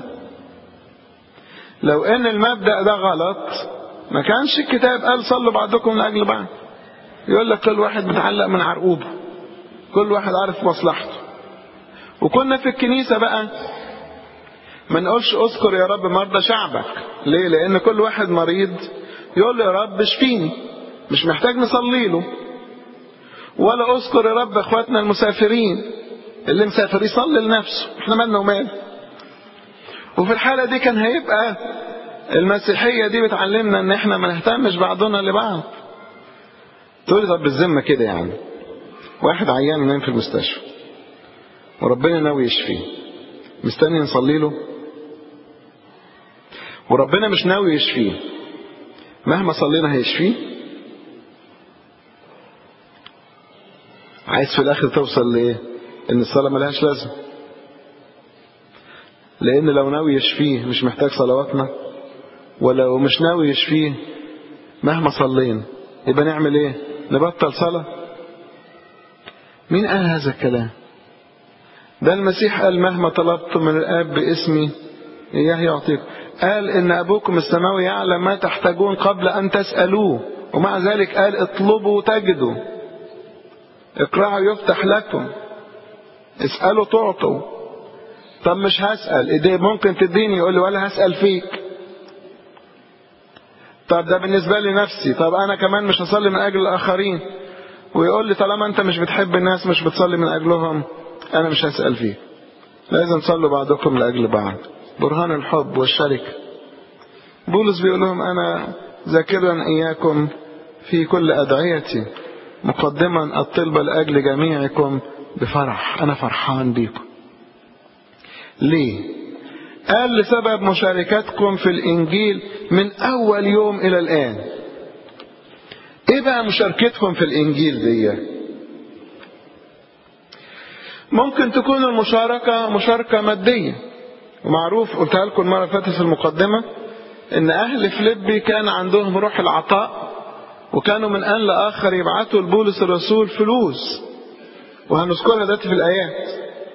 لو ان المبدأ ده غلط ما كانش الكتاب قال صلوا بعضكم لأجل بعض يقول لك كل واحد متعلق من عرقوبه كل واحد عارف مصلحته وكنا في الكنيسة بقى ما نقولش اذكر يا رب مرضى شعبك ليه لان كل واحد مريض يقول له يا رب اشفيني مش محتاج نصلي له ولا اذكر يا رب اخواتنا المسافرين اللي مسافر يصلي لنفسه احنا مالنا ومال وفي الحالة دي كان هيبقى المسيحية دي بتعلمنا ان احنا ما نهتمش بعضنا لبعض تقول لي طب بالذمة كده يعني واحد عيان نايم في المستشفى وربنا ناوي يشفيه مستني نصلي له وربنا مش ناوي يشفيه مهما صلينا هيشفيه عايز في الاخر توصل لايه ان الصلاة ملهاش لازمة لان لو ناوي يشفيه مش محتاج صلواتنا ولو مش ناوي يشفيه مهما صلينا يبقى نعمل ايه نبطل صلاة مين قال هذا الكلام ده المسيح قال مهما طلبتم من الآب باسمي إياه يعطيكم قال إن أبوكم السماوي يعلم ما تحتاجون قبل أن تسألوه ومع ذلك قال اطلبوا تجدوا اقرعوا يفتح لكم اسألوا تعطوا طب مش هسأل إيه ممكن تديني يقول لي ولا هسأل فيك طب ده بالنسبة لي نفسي طب أنا كمان مش هصلي من أجل الآخرين ويقول لي طالما أنت مش بتحب الناس مش بتصلي من أجلهم أنا مش هسأل فيك لازم تصلوا بعضكم لأجل بعض برهان الحب والشركة بولس بيقول لهم أنا ذاكرا إياكم في كل أدعيتي مقدما الطلب لأجل جميعكم بفرح أنا فرحان بيكم ليه قال لسبب مشاركتكم في الإنجيل من أول يوم إلى الآن إيه بقى مشاركتكم في الإنجيل دي ممكن تكون المشاركة مشاركة مادية ومعروف قلتها لكم المرة اللي فاتت في المقدمة إن أهل فليبي كان عندهم روح العطاء وكانوا من آن لآخر يبعتوا لبولس الرسول فلوس وهنذكرها دلوقتي في الآيات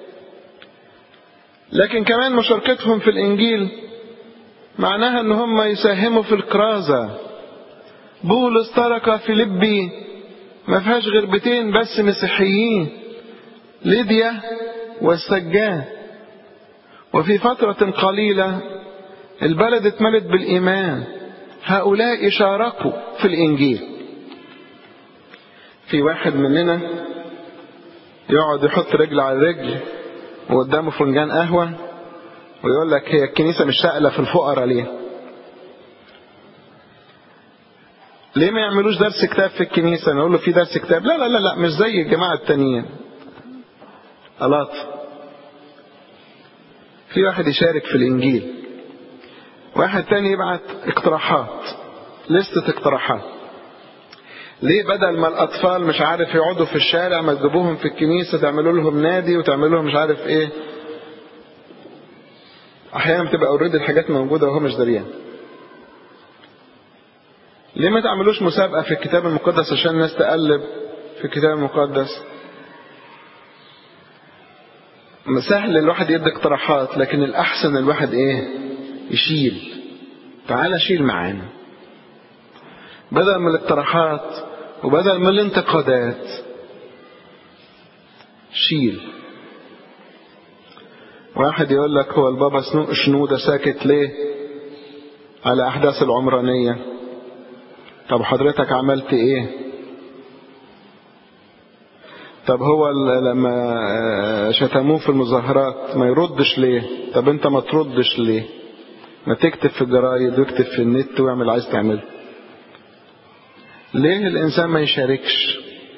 لكن كمان مشاركتهم في الإنجيل معناها ان هم يساهموا في الكرازة بولس ترك فيلبي ما فيهاش غير بيتين بس مسيحيين ليديا والسجان وفي فترة قليلة البلد اتملت بالإيمان هؤلاء شاركوا في الإنجيل في واحد مننا يقعد يحط رجل على رجل وقدامه فنجان قهوة ويقول لك هي الكنيسة مش سائلة في الفقراء ليه ليه ما يعملوش درس كتاب في الكنيسة نقول له في درس كتاب لا لا لا لا مش زي الجماعة التانيين ألاط في واحد يشارك في الإنجيل واحد تاني يبعت اقتراحات لستة اقتراحات ليه بدل ما الأطفال مش عارف يقعدوا في الشارع ما تجيبوهم في الكنيسة تعملوا لهم نادي وتعملوا لهم مش عارف ايه أحيانا بتبقى اوريدي الحاجات موجودة وهو مش دريان ليه ما تعملوش مسابقة في الكتاب المقدس عشان الناس تقلب في الكتاب المقدس سهل الواحد يدي اقتراحات لكن الأحسن الواحد ايه يشيل تعال شيل معانا بدل من الاقتراحات وبدل من الانتقادات شيل واحد يقول لك هو البابا شنودة ساكت ليه على أحداث العمرانية طب حضرتك عملت ايه طب هو لما شتموه في المظاهرات ما يردش ليه طب انت ما تردش ليه ما تكتب في الجرايد واكتب في النت واعمل عايز تعمله ليه الإنسان ما يشاركش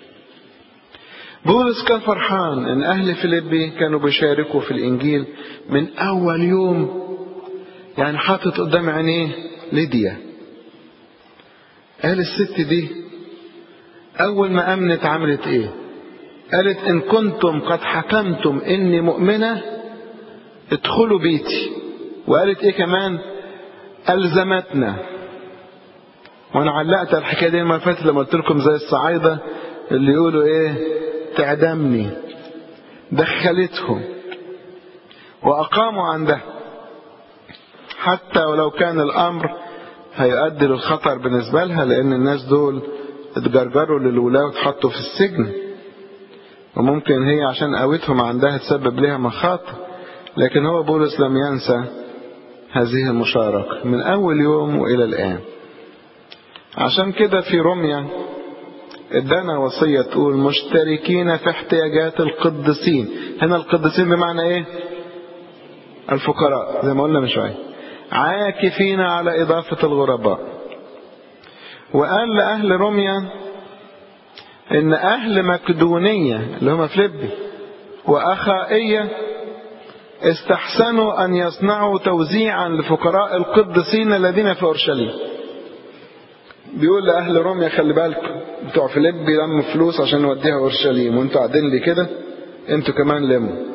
بولس كان فرحان ان اهل فيليبي كانوا بيشاركوا في الانجيل من اول يوم يعني حاطط قدام عينيه ليديا قال الست دي اول ما امنت عملت ايه قالت ان كنتم قد حكمتم اني مؤمنه ادخلوا بيتي وقالت ايه كمان الزمتنا وانا علقت الحكايه دي ما فاتت لما قلت لكم زي الصعايده اللي يقولوا ايه تعدمني دخلتهم واقاموا عندها حتى ولو كان الامر هيؤدي للخطر بالنسبه لها لان الناس دول اتجرجروا للولاة واتحطوا في السجن وممكن هي عشان قوتهم عندها تسبب لها مخاطر لكن هو بولس لم ينسى هذه المشاركة من أول يوم وإلى الآن عشان كده في روميا ادانا وصية تقول مشتركين في احتياجات القديسين هنا القديسين بمعنى ايه الفقراء زي ما قلنا من شوية عاكفين على إضافة الغرباء وقال لأهل روميا إن أهل مقدونية اللي هم فليبي وأخائية استحسنوا أن يصنعوا توزيعا لفقراء القديسين الذين في أورشليم بيقول لأهل روميا خلي بالكم بتوع فيليبي لموا فلوس عشان نوديها أورشليم وانتوا قاعدين لي كده انتوا كمان لموا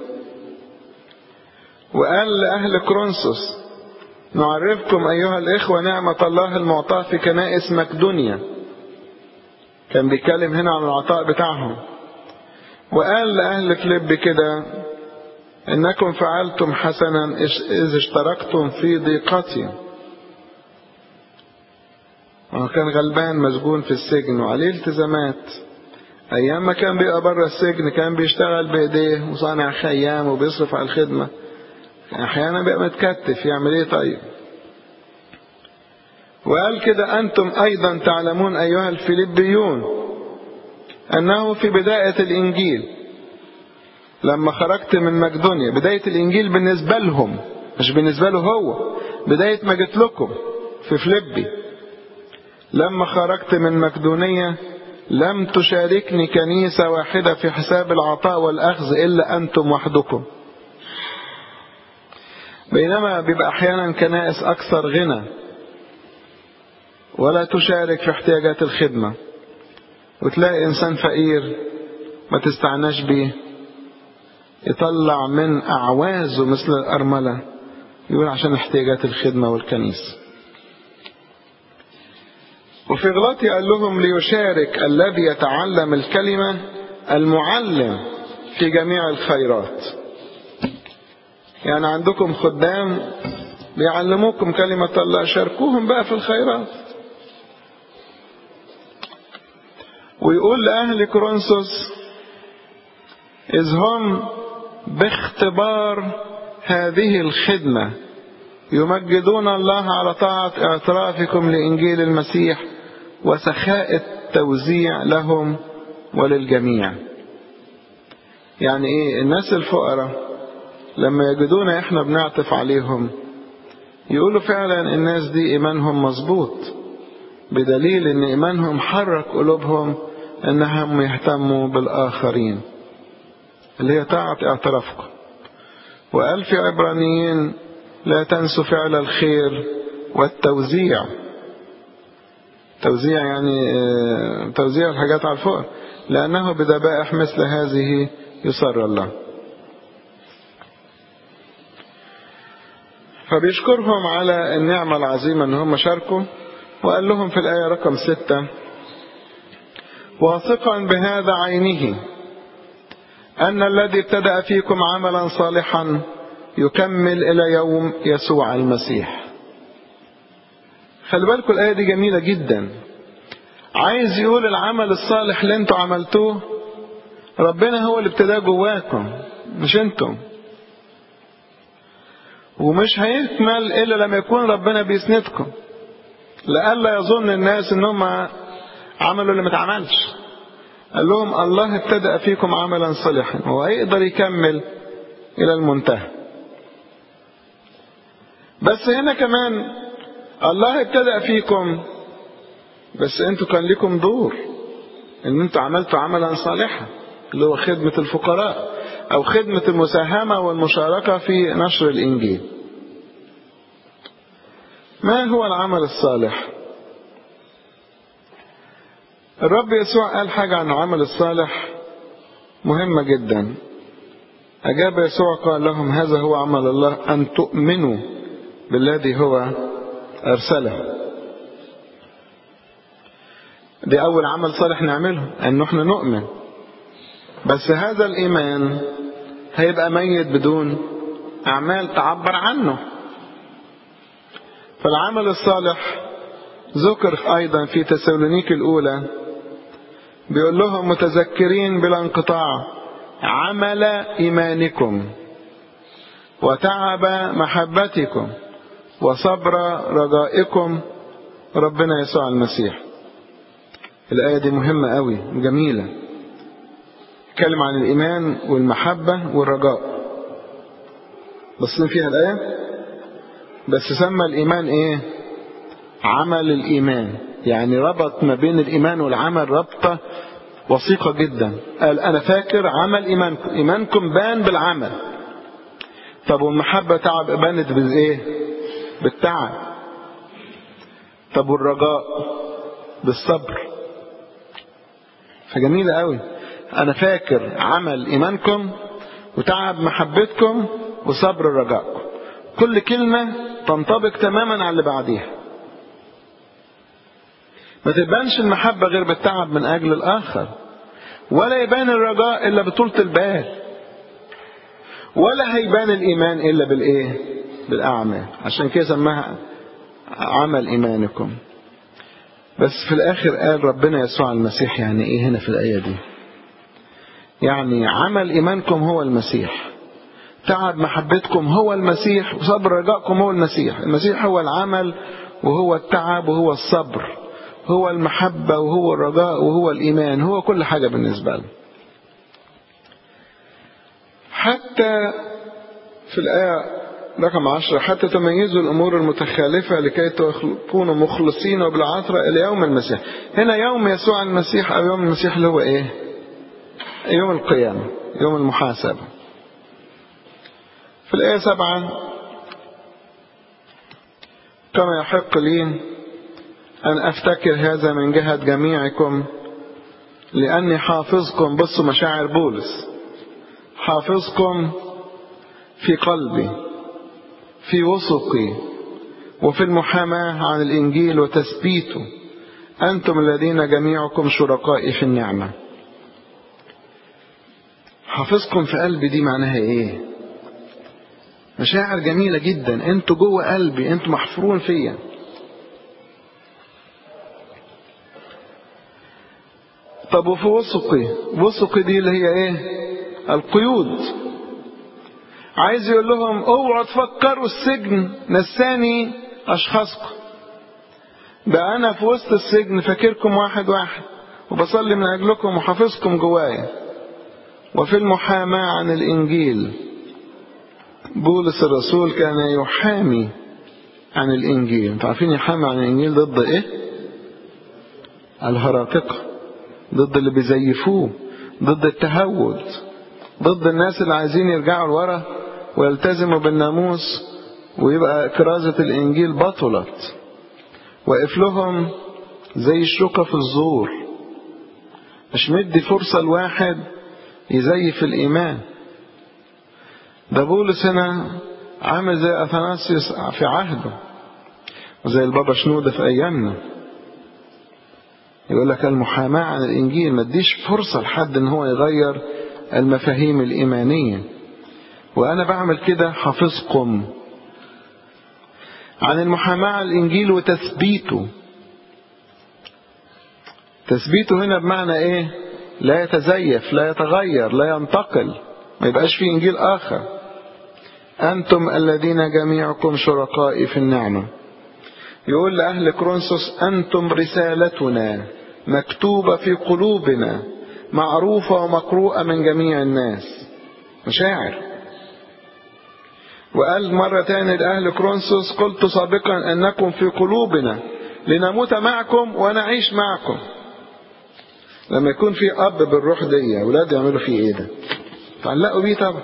وقال لأهل كرونسوس نعرفكم أيها الإخوة نعمة الله المعطاة في كنائس مقدونيا كان بيتكلم هنا عن العطاء بتاعهم وقال لأهل فليب كده إنكم فعلتم حسنا إذ اشتركتم في ضيقتي هو كان غلبان مسجون في السجن وعليه التزامات أيام ما كان بيبقى بره السجن كان بيشتغل بإيديه وصانع خيام وبيصرف على الخدمة أحيانا بيبقى متكتف يعمل إيه طيب وقال كده أنتم أيضا تعلمون أيها الفيلبيون أنه في بداية الإنجيل لما خرجت من مقدونيا بداية الإنجيل بالنسبة لهم مش بالنسبة له هو بداية ما جيت لكم في فليبي لما خرجت من مقدونية لم تشاركني كنيسة واحدة في حساب العطاء والأخذ إلا أنتم وحدكم بينما بيبقى أحيانا كنائس أكثر غنى ولا تشارك في احتياجات الخدمة وتلاقي إنسان فقير ما تستعناش بيه يطلع من أعوازه مثل الأرملة يقول عشان احتياجات الخدمة والكنيسة وفي غلطي قال لهم ليشارك الذي يتعلم الكلمة المعلم في جميع الخيرات يعني عندكم خدام بيعلموكم كلمة الله شاركوهم بقى في الخيرات ويقول لأهل كورنثوس إذ هم باختبار هذه الخدمة يمجدون الله على طاعة اعترافكم لإنجيل المسيح وسخاء التوزيع لهم وللجميع يعني ايه الناس الفقراء لما يجدونا احنا بنعطف عليهم يقولوا فعلا الناس دي ايمانهم مظبوط بدليل ان ايمانهم حرك قلوبهم انهم يهتموا بالاخرين اللي هي طاعة اعترافكم وقال في عبرانيين لا تنسوا فعل الخير والتوزيع توزيع يعني توزيع الحاجات على الفقر لأنه بذبائح مثل هذه يسر الله فبيشكرهم على النعمة العظيمة ان هم شاركوا وقال لهم في الآية رقم ستة واثقا بهذا عينه أن الذي ابتدأ فيكم عملا صالحا يكمل إلى يوم يسوع المسيح خلي بالكم الآية دي جميلة جدا عايز يقول العمل الصالح اللي انتوا عملتوه ربنا هو اللي ابتداه جواكم مش انتم ومش هيكمل إلا لما يكون ربنا بيسندكم لألا يظن الناس ان هم عملوا اللي ما اتعملش قال لهم الله ابتدأ فيكم عملا صالحا وهيقدر يكمل إلى المنتهى بس هنا كمان الله ابتدأ فيكم بس انتوا كان لكم دور ان انتوا عملتوا عملا صالحا اللي هو خدمة الفقراء او خدمة المساهمة والمشاركة في نشر الانجيل ما هو العمل الصالح الرب يسوع قال حاجة عن العمل الصالح مهمة جدا أجاب يسوع قال لهم هذا هو عمل الله أن تؤمنوا بالذي هو أرسله دي أول عمل صالح نعمله أن احنا نؤمن بس هذا الإيمان هيبقى ميت بدون أعمال تعبر عنه فالعمل الصالح ذكر أيضا في تسالونيك الأولى بيقول لهم متذكرين بلا انقطاع عمل إيمانكم وتعب محبتكم وصبر رجائكم ربنا يسوع المسيح الآية دي مهمة قوي جميلة تكلم عن الإيمان والمحبة والرجاء بصين فيها الآية بس سمى الإيمان إيه عمل الإيمان يعني ربط ما بين الإيمان والعمل ربطة وثيقة جدا قال أنا فاكر عمل إيمانكم إيمانكم بان بالعمل طب والمحبة تعب بانت بالإيه بالتعب طب والرجاء بالصبر فجميلة قوي أنا فاكر عمل إيمانكم وتعب محبتكم وصبر رجائكم كل كلمة تنطبق تماما على اللي بعديها ما تبانش المحبة غير بالتعب من أجل الآخر ولا يبان الرجاء إلا بطولة البال ولا هيبان الإيمان إلا بالإيه بالأعمال عشان كده سماها عمل إيمانكم بس في الآخر قال ربنا يسوع المسيح يعني إيه هنا في الآية دي يعني عمل إيمانكم هو المسيح تعب محبتكم هو المسيح وصبر رجائكم هو المسيح المسيح هو العمل وهو التعب وهو الصبر هو المحبة وهو الرجاء وهو الإيمان هو كل حاجة بالنسبة له حتى في الآية رقم عشرة حتى تميزوا الأمور المتخالفة لكي تكونوا مخلصين وبالعطرة إلى يوم المسيح هنا يوم يسوع المسيح أو يوم المسيح اللي هو إيه يوم القيامة يوم المحاسبة في الآية سبعة كما يحق لي أن أفتكر هذا من جهة جميعكم لأني حافظكم بصوا مشاعر بولس حافظكم في قلبي في وثقي وفي المحاماة عن الإنجيل وتثبيته أنتم الذين جميعكم شركائي في النعمة حافظكم في قلبي دي معناها إيه مشاعر جميلة جدا انتوا جوه قلبي انتوا محفورون فيا طب وفي وثقي وثقي دي اللي هي ايه القيود عايز يقول لهم اوعوا تفكروا السجن نساني اشخاصكم ده انا في وسط السجن فاكركم واحد واحد وبصلي من أجلكم وحافظكم جوايا وفي المحاماة عن الإنجيل بولس الرسول كان يحامي عن الإنجيل انتوا عارفين يحامي عن الإنجيل ضد إيه الهراطقة ضد اللي بيزيفوه ضد التهود ضد الناس اللي عايزين يرجعوا لورا ويلتزموا بالناموس ويبقى كرازة الإنجيل بطلت وقف لهم زي الشوكة في الزور مش مدي فرصة لواحد يزيف الإيمان ده بولس هنا عامل زي أثناسيوس في عهده وزي البابا شنودة في أيامنا يقول لك المحاماة عن الإنجيل ما تديش فرصة لحد إن هو يغير المفاهيم الإيمانية وأنا بعمل كده حافظكم عن المحاماة عن الإنجيل وتثبيته تثبيته هنا بمعنى إيه لا يتزيف لا يتغير لا ينتقل ما يبقاش في إنجيل آخر أنتم الذين جميعكم شركائي في النعمة يقول لأهل كرونسوس أنتم رسالتنا مكتوبة في قلوبنا معروفة ومقروءة من جميع الناس مشاعر وقال مرة تاني لأهل كرونسوس قلت سابقا أنكم في قلوبنا لنموت معكم ونعيش معكم لما يكون في أب بالروح دي أولاد يعملوا فيه إيه ده تعلقوا بيه طبعا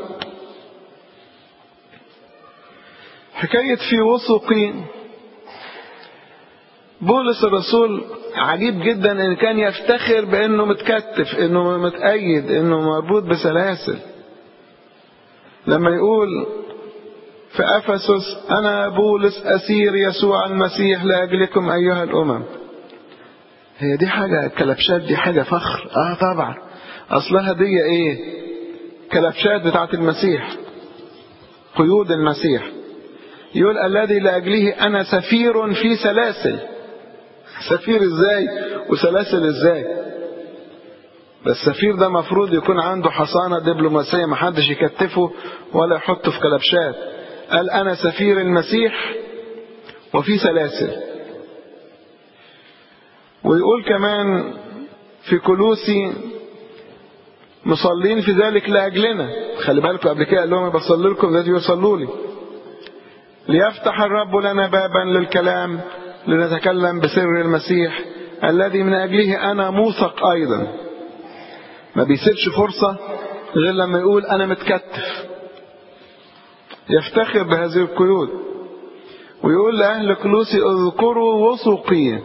حكاية في وثقي بولس الرسول عجيب جدا ان كان يفتخر بانه متكتف انه متأيد انه مربوط بسلاسل لما يقول في افسس انا بولس اسير يسوع المسيح لاجلكم ايها الامم هي دي حاجة الكلبشات دي حاجة فخر اه طبعا اصلها دي ايه كلبشات بتاعت المسيح قيود المسيح يقول الذي لاجله انا سفير في سلاسل سفير ازاي وسلاسل ازاي بس السفير ده مفروض يكون عنده حصانة دبلوماسية محدش يكتفه ولا يحطه في كلبشات قال أنا سفير المسيح وفي سلاسل ويقول كمان في كلوسي مصلين في ذلك لأجلنا خلي بالكم قبل كده قال لهم بصلي لكم الذي يصلوا لي ليفتح الرب لنا بابا للكلام لنتكلم بسر المسيح الذي من أجله أنا موثق أيضا ما بيسيبش فرصة غير لما يقول أنا متكتف يفتخر بهذه القيود ويقول لأهل كلوسي اذكروا وثقي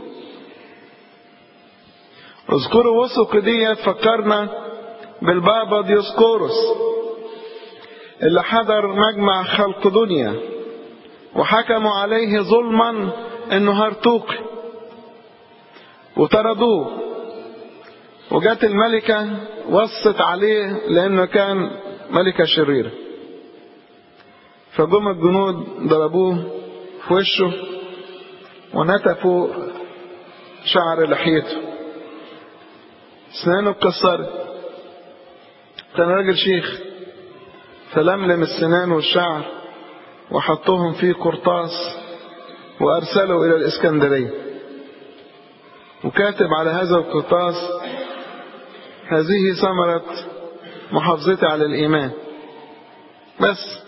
اذكروا وثقي دي فكرنا بالبابا ديوسكوروس اللي حضر مجمع خلق دنيا وحكموا عليه ظلما انه هرطوقي وطردوه وجت الملكة وصت عليه لانه كان ملكة شريرة فجم الجنود ضربوه في وشه ونتفوا شعر لحيته اسنانه اتكسرت كان راجل شيخ فلملم السنان والشعر وحطهم في قرطاس وأرسله إلى الإسكندرية وكاتب على هذا القرطاس هذه ثمرة محافظتي على الإيمان بس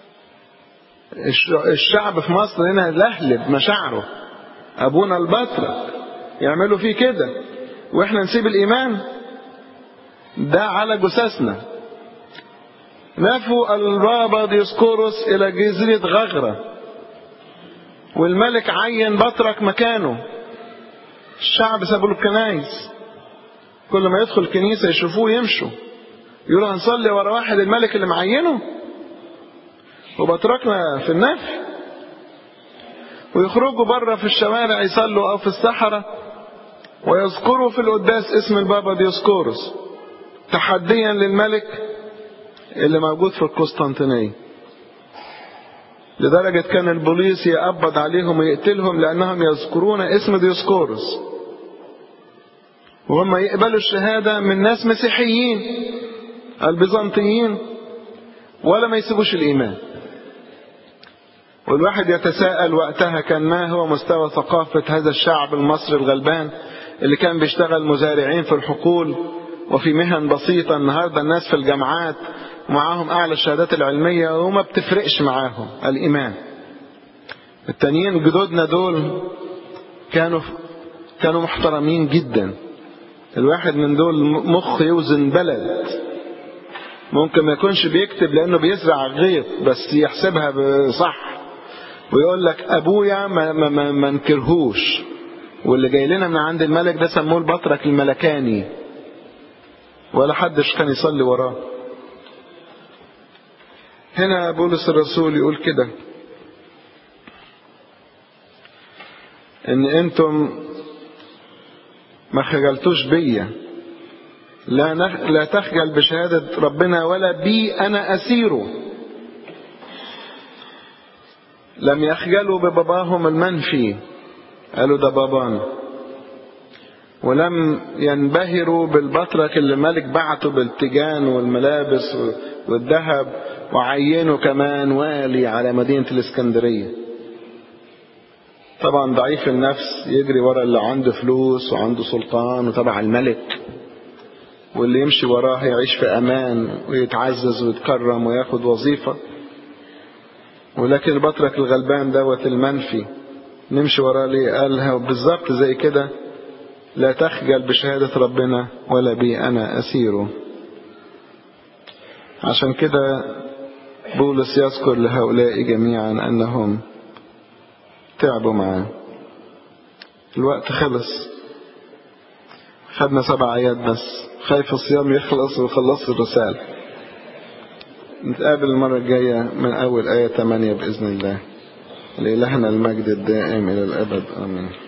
الشعب في مصر هنا لهلب مشاعره أبونا البطرك يعملوا فيه كده وإحنا نسيب الإيمان ده على جثثنا نفوا البابا ديسكوروس إلى جزيرة غغرة والملك عين بطرك مكانه الشعب سابوا له الكنايس كل ما يدخل الكنيسة يشوفوه يمشوا يقولوا هنصلي ورا واحد الملك اللي معينه وبطركنا في النفي ويخرجوا بره في الشوارع يصلوا أو في الصحراء ويذكروا في القداس اسم البابا ديوسكوروس تحديا للملك اللي موجود في القسطنطينية لدرجة كان البوليس يقبض عليهم ويقتلهم لأنهم يذكرون اسم ديوسكوروس وهم يقبلوا الشهادة من ناس مسيحيين البيزنطيين ولا ما يسيبوش الإيمان والواحد يتساءل وقتها كان ما هو مستوى ثقافة هذا الشعب المصري الغلبان اللي كان بيشتغل مزارعين في الحقول وفي مهن بسيطة النهاردة الناس في الجامعات ومعاهم أعلى الشهادات العلمية وما بتفرقش معاهم الإيمان التانيين جدودنا دول كانوا كانوا محترمين جدا الواحد من دول مخ يوزن بلد ممكن ما يكونش بيكتب لأنه بيزرع غيط بس يحسبها صح ويقول لك أبويا ما, ما, ما, ما نكرهوش واللي جاي لنا من عند الملك ده سموه البطرك الملكاني ولا حدش كان يصلي وراه هنا بولس الرسول يقول كده ان انتم ما خجلتوش بيا لا, نخ... لا تخجل بشهادة ربنا ولا بي أنا أسيره لم يخجلوا بباباهم المنفي قالوا ده بابانا ولم ينبهروا بالبطرك اللي الملك بعته بالتيجان والملابس والذهب وعينه كمان والي على مدينة الإسكندرية طبعا ضعيف النفس يجري ورا اللي عنده فلوس وعنده سلطان وتبع الملك واللي يمشي وراه يعيش في أمان ويتعزز ويتكرم وياخد وظيفة ولكن البطرك الغلبان دوت المنفي نمشي وراه ليه قالها بالظبط زي كده لا تخجل بشهادة ربنا ولا بي أنا أسيره عشان كده بولس يذكر لهؤلاء جميعا أنهم تعبوا معاه الوقت خلص خدنا سبع آيات بس خايف الصيام يخلص ويخلص الرسالة نتقابل المرة الجاية من أول آية 8 بإذن الله لإلهنا المجد الدائم إلى الأبد آمين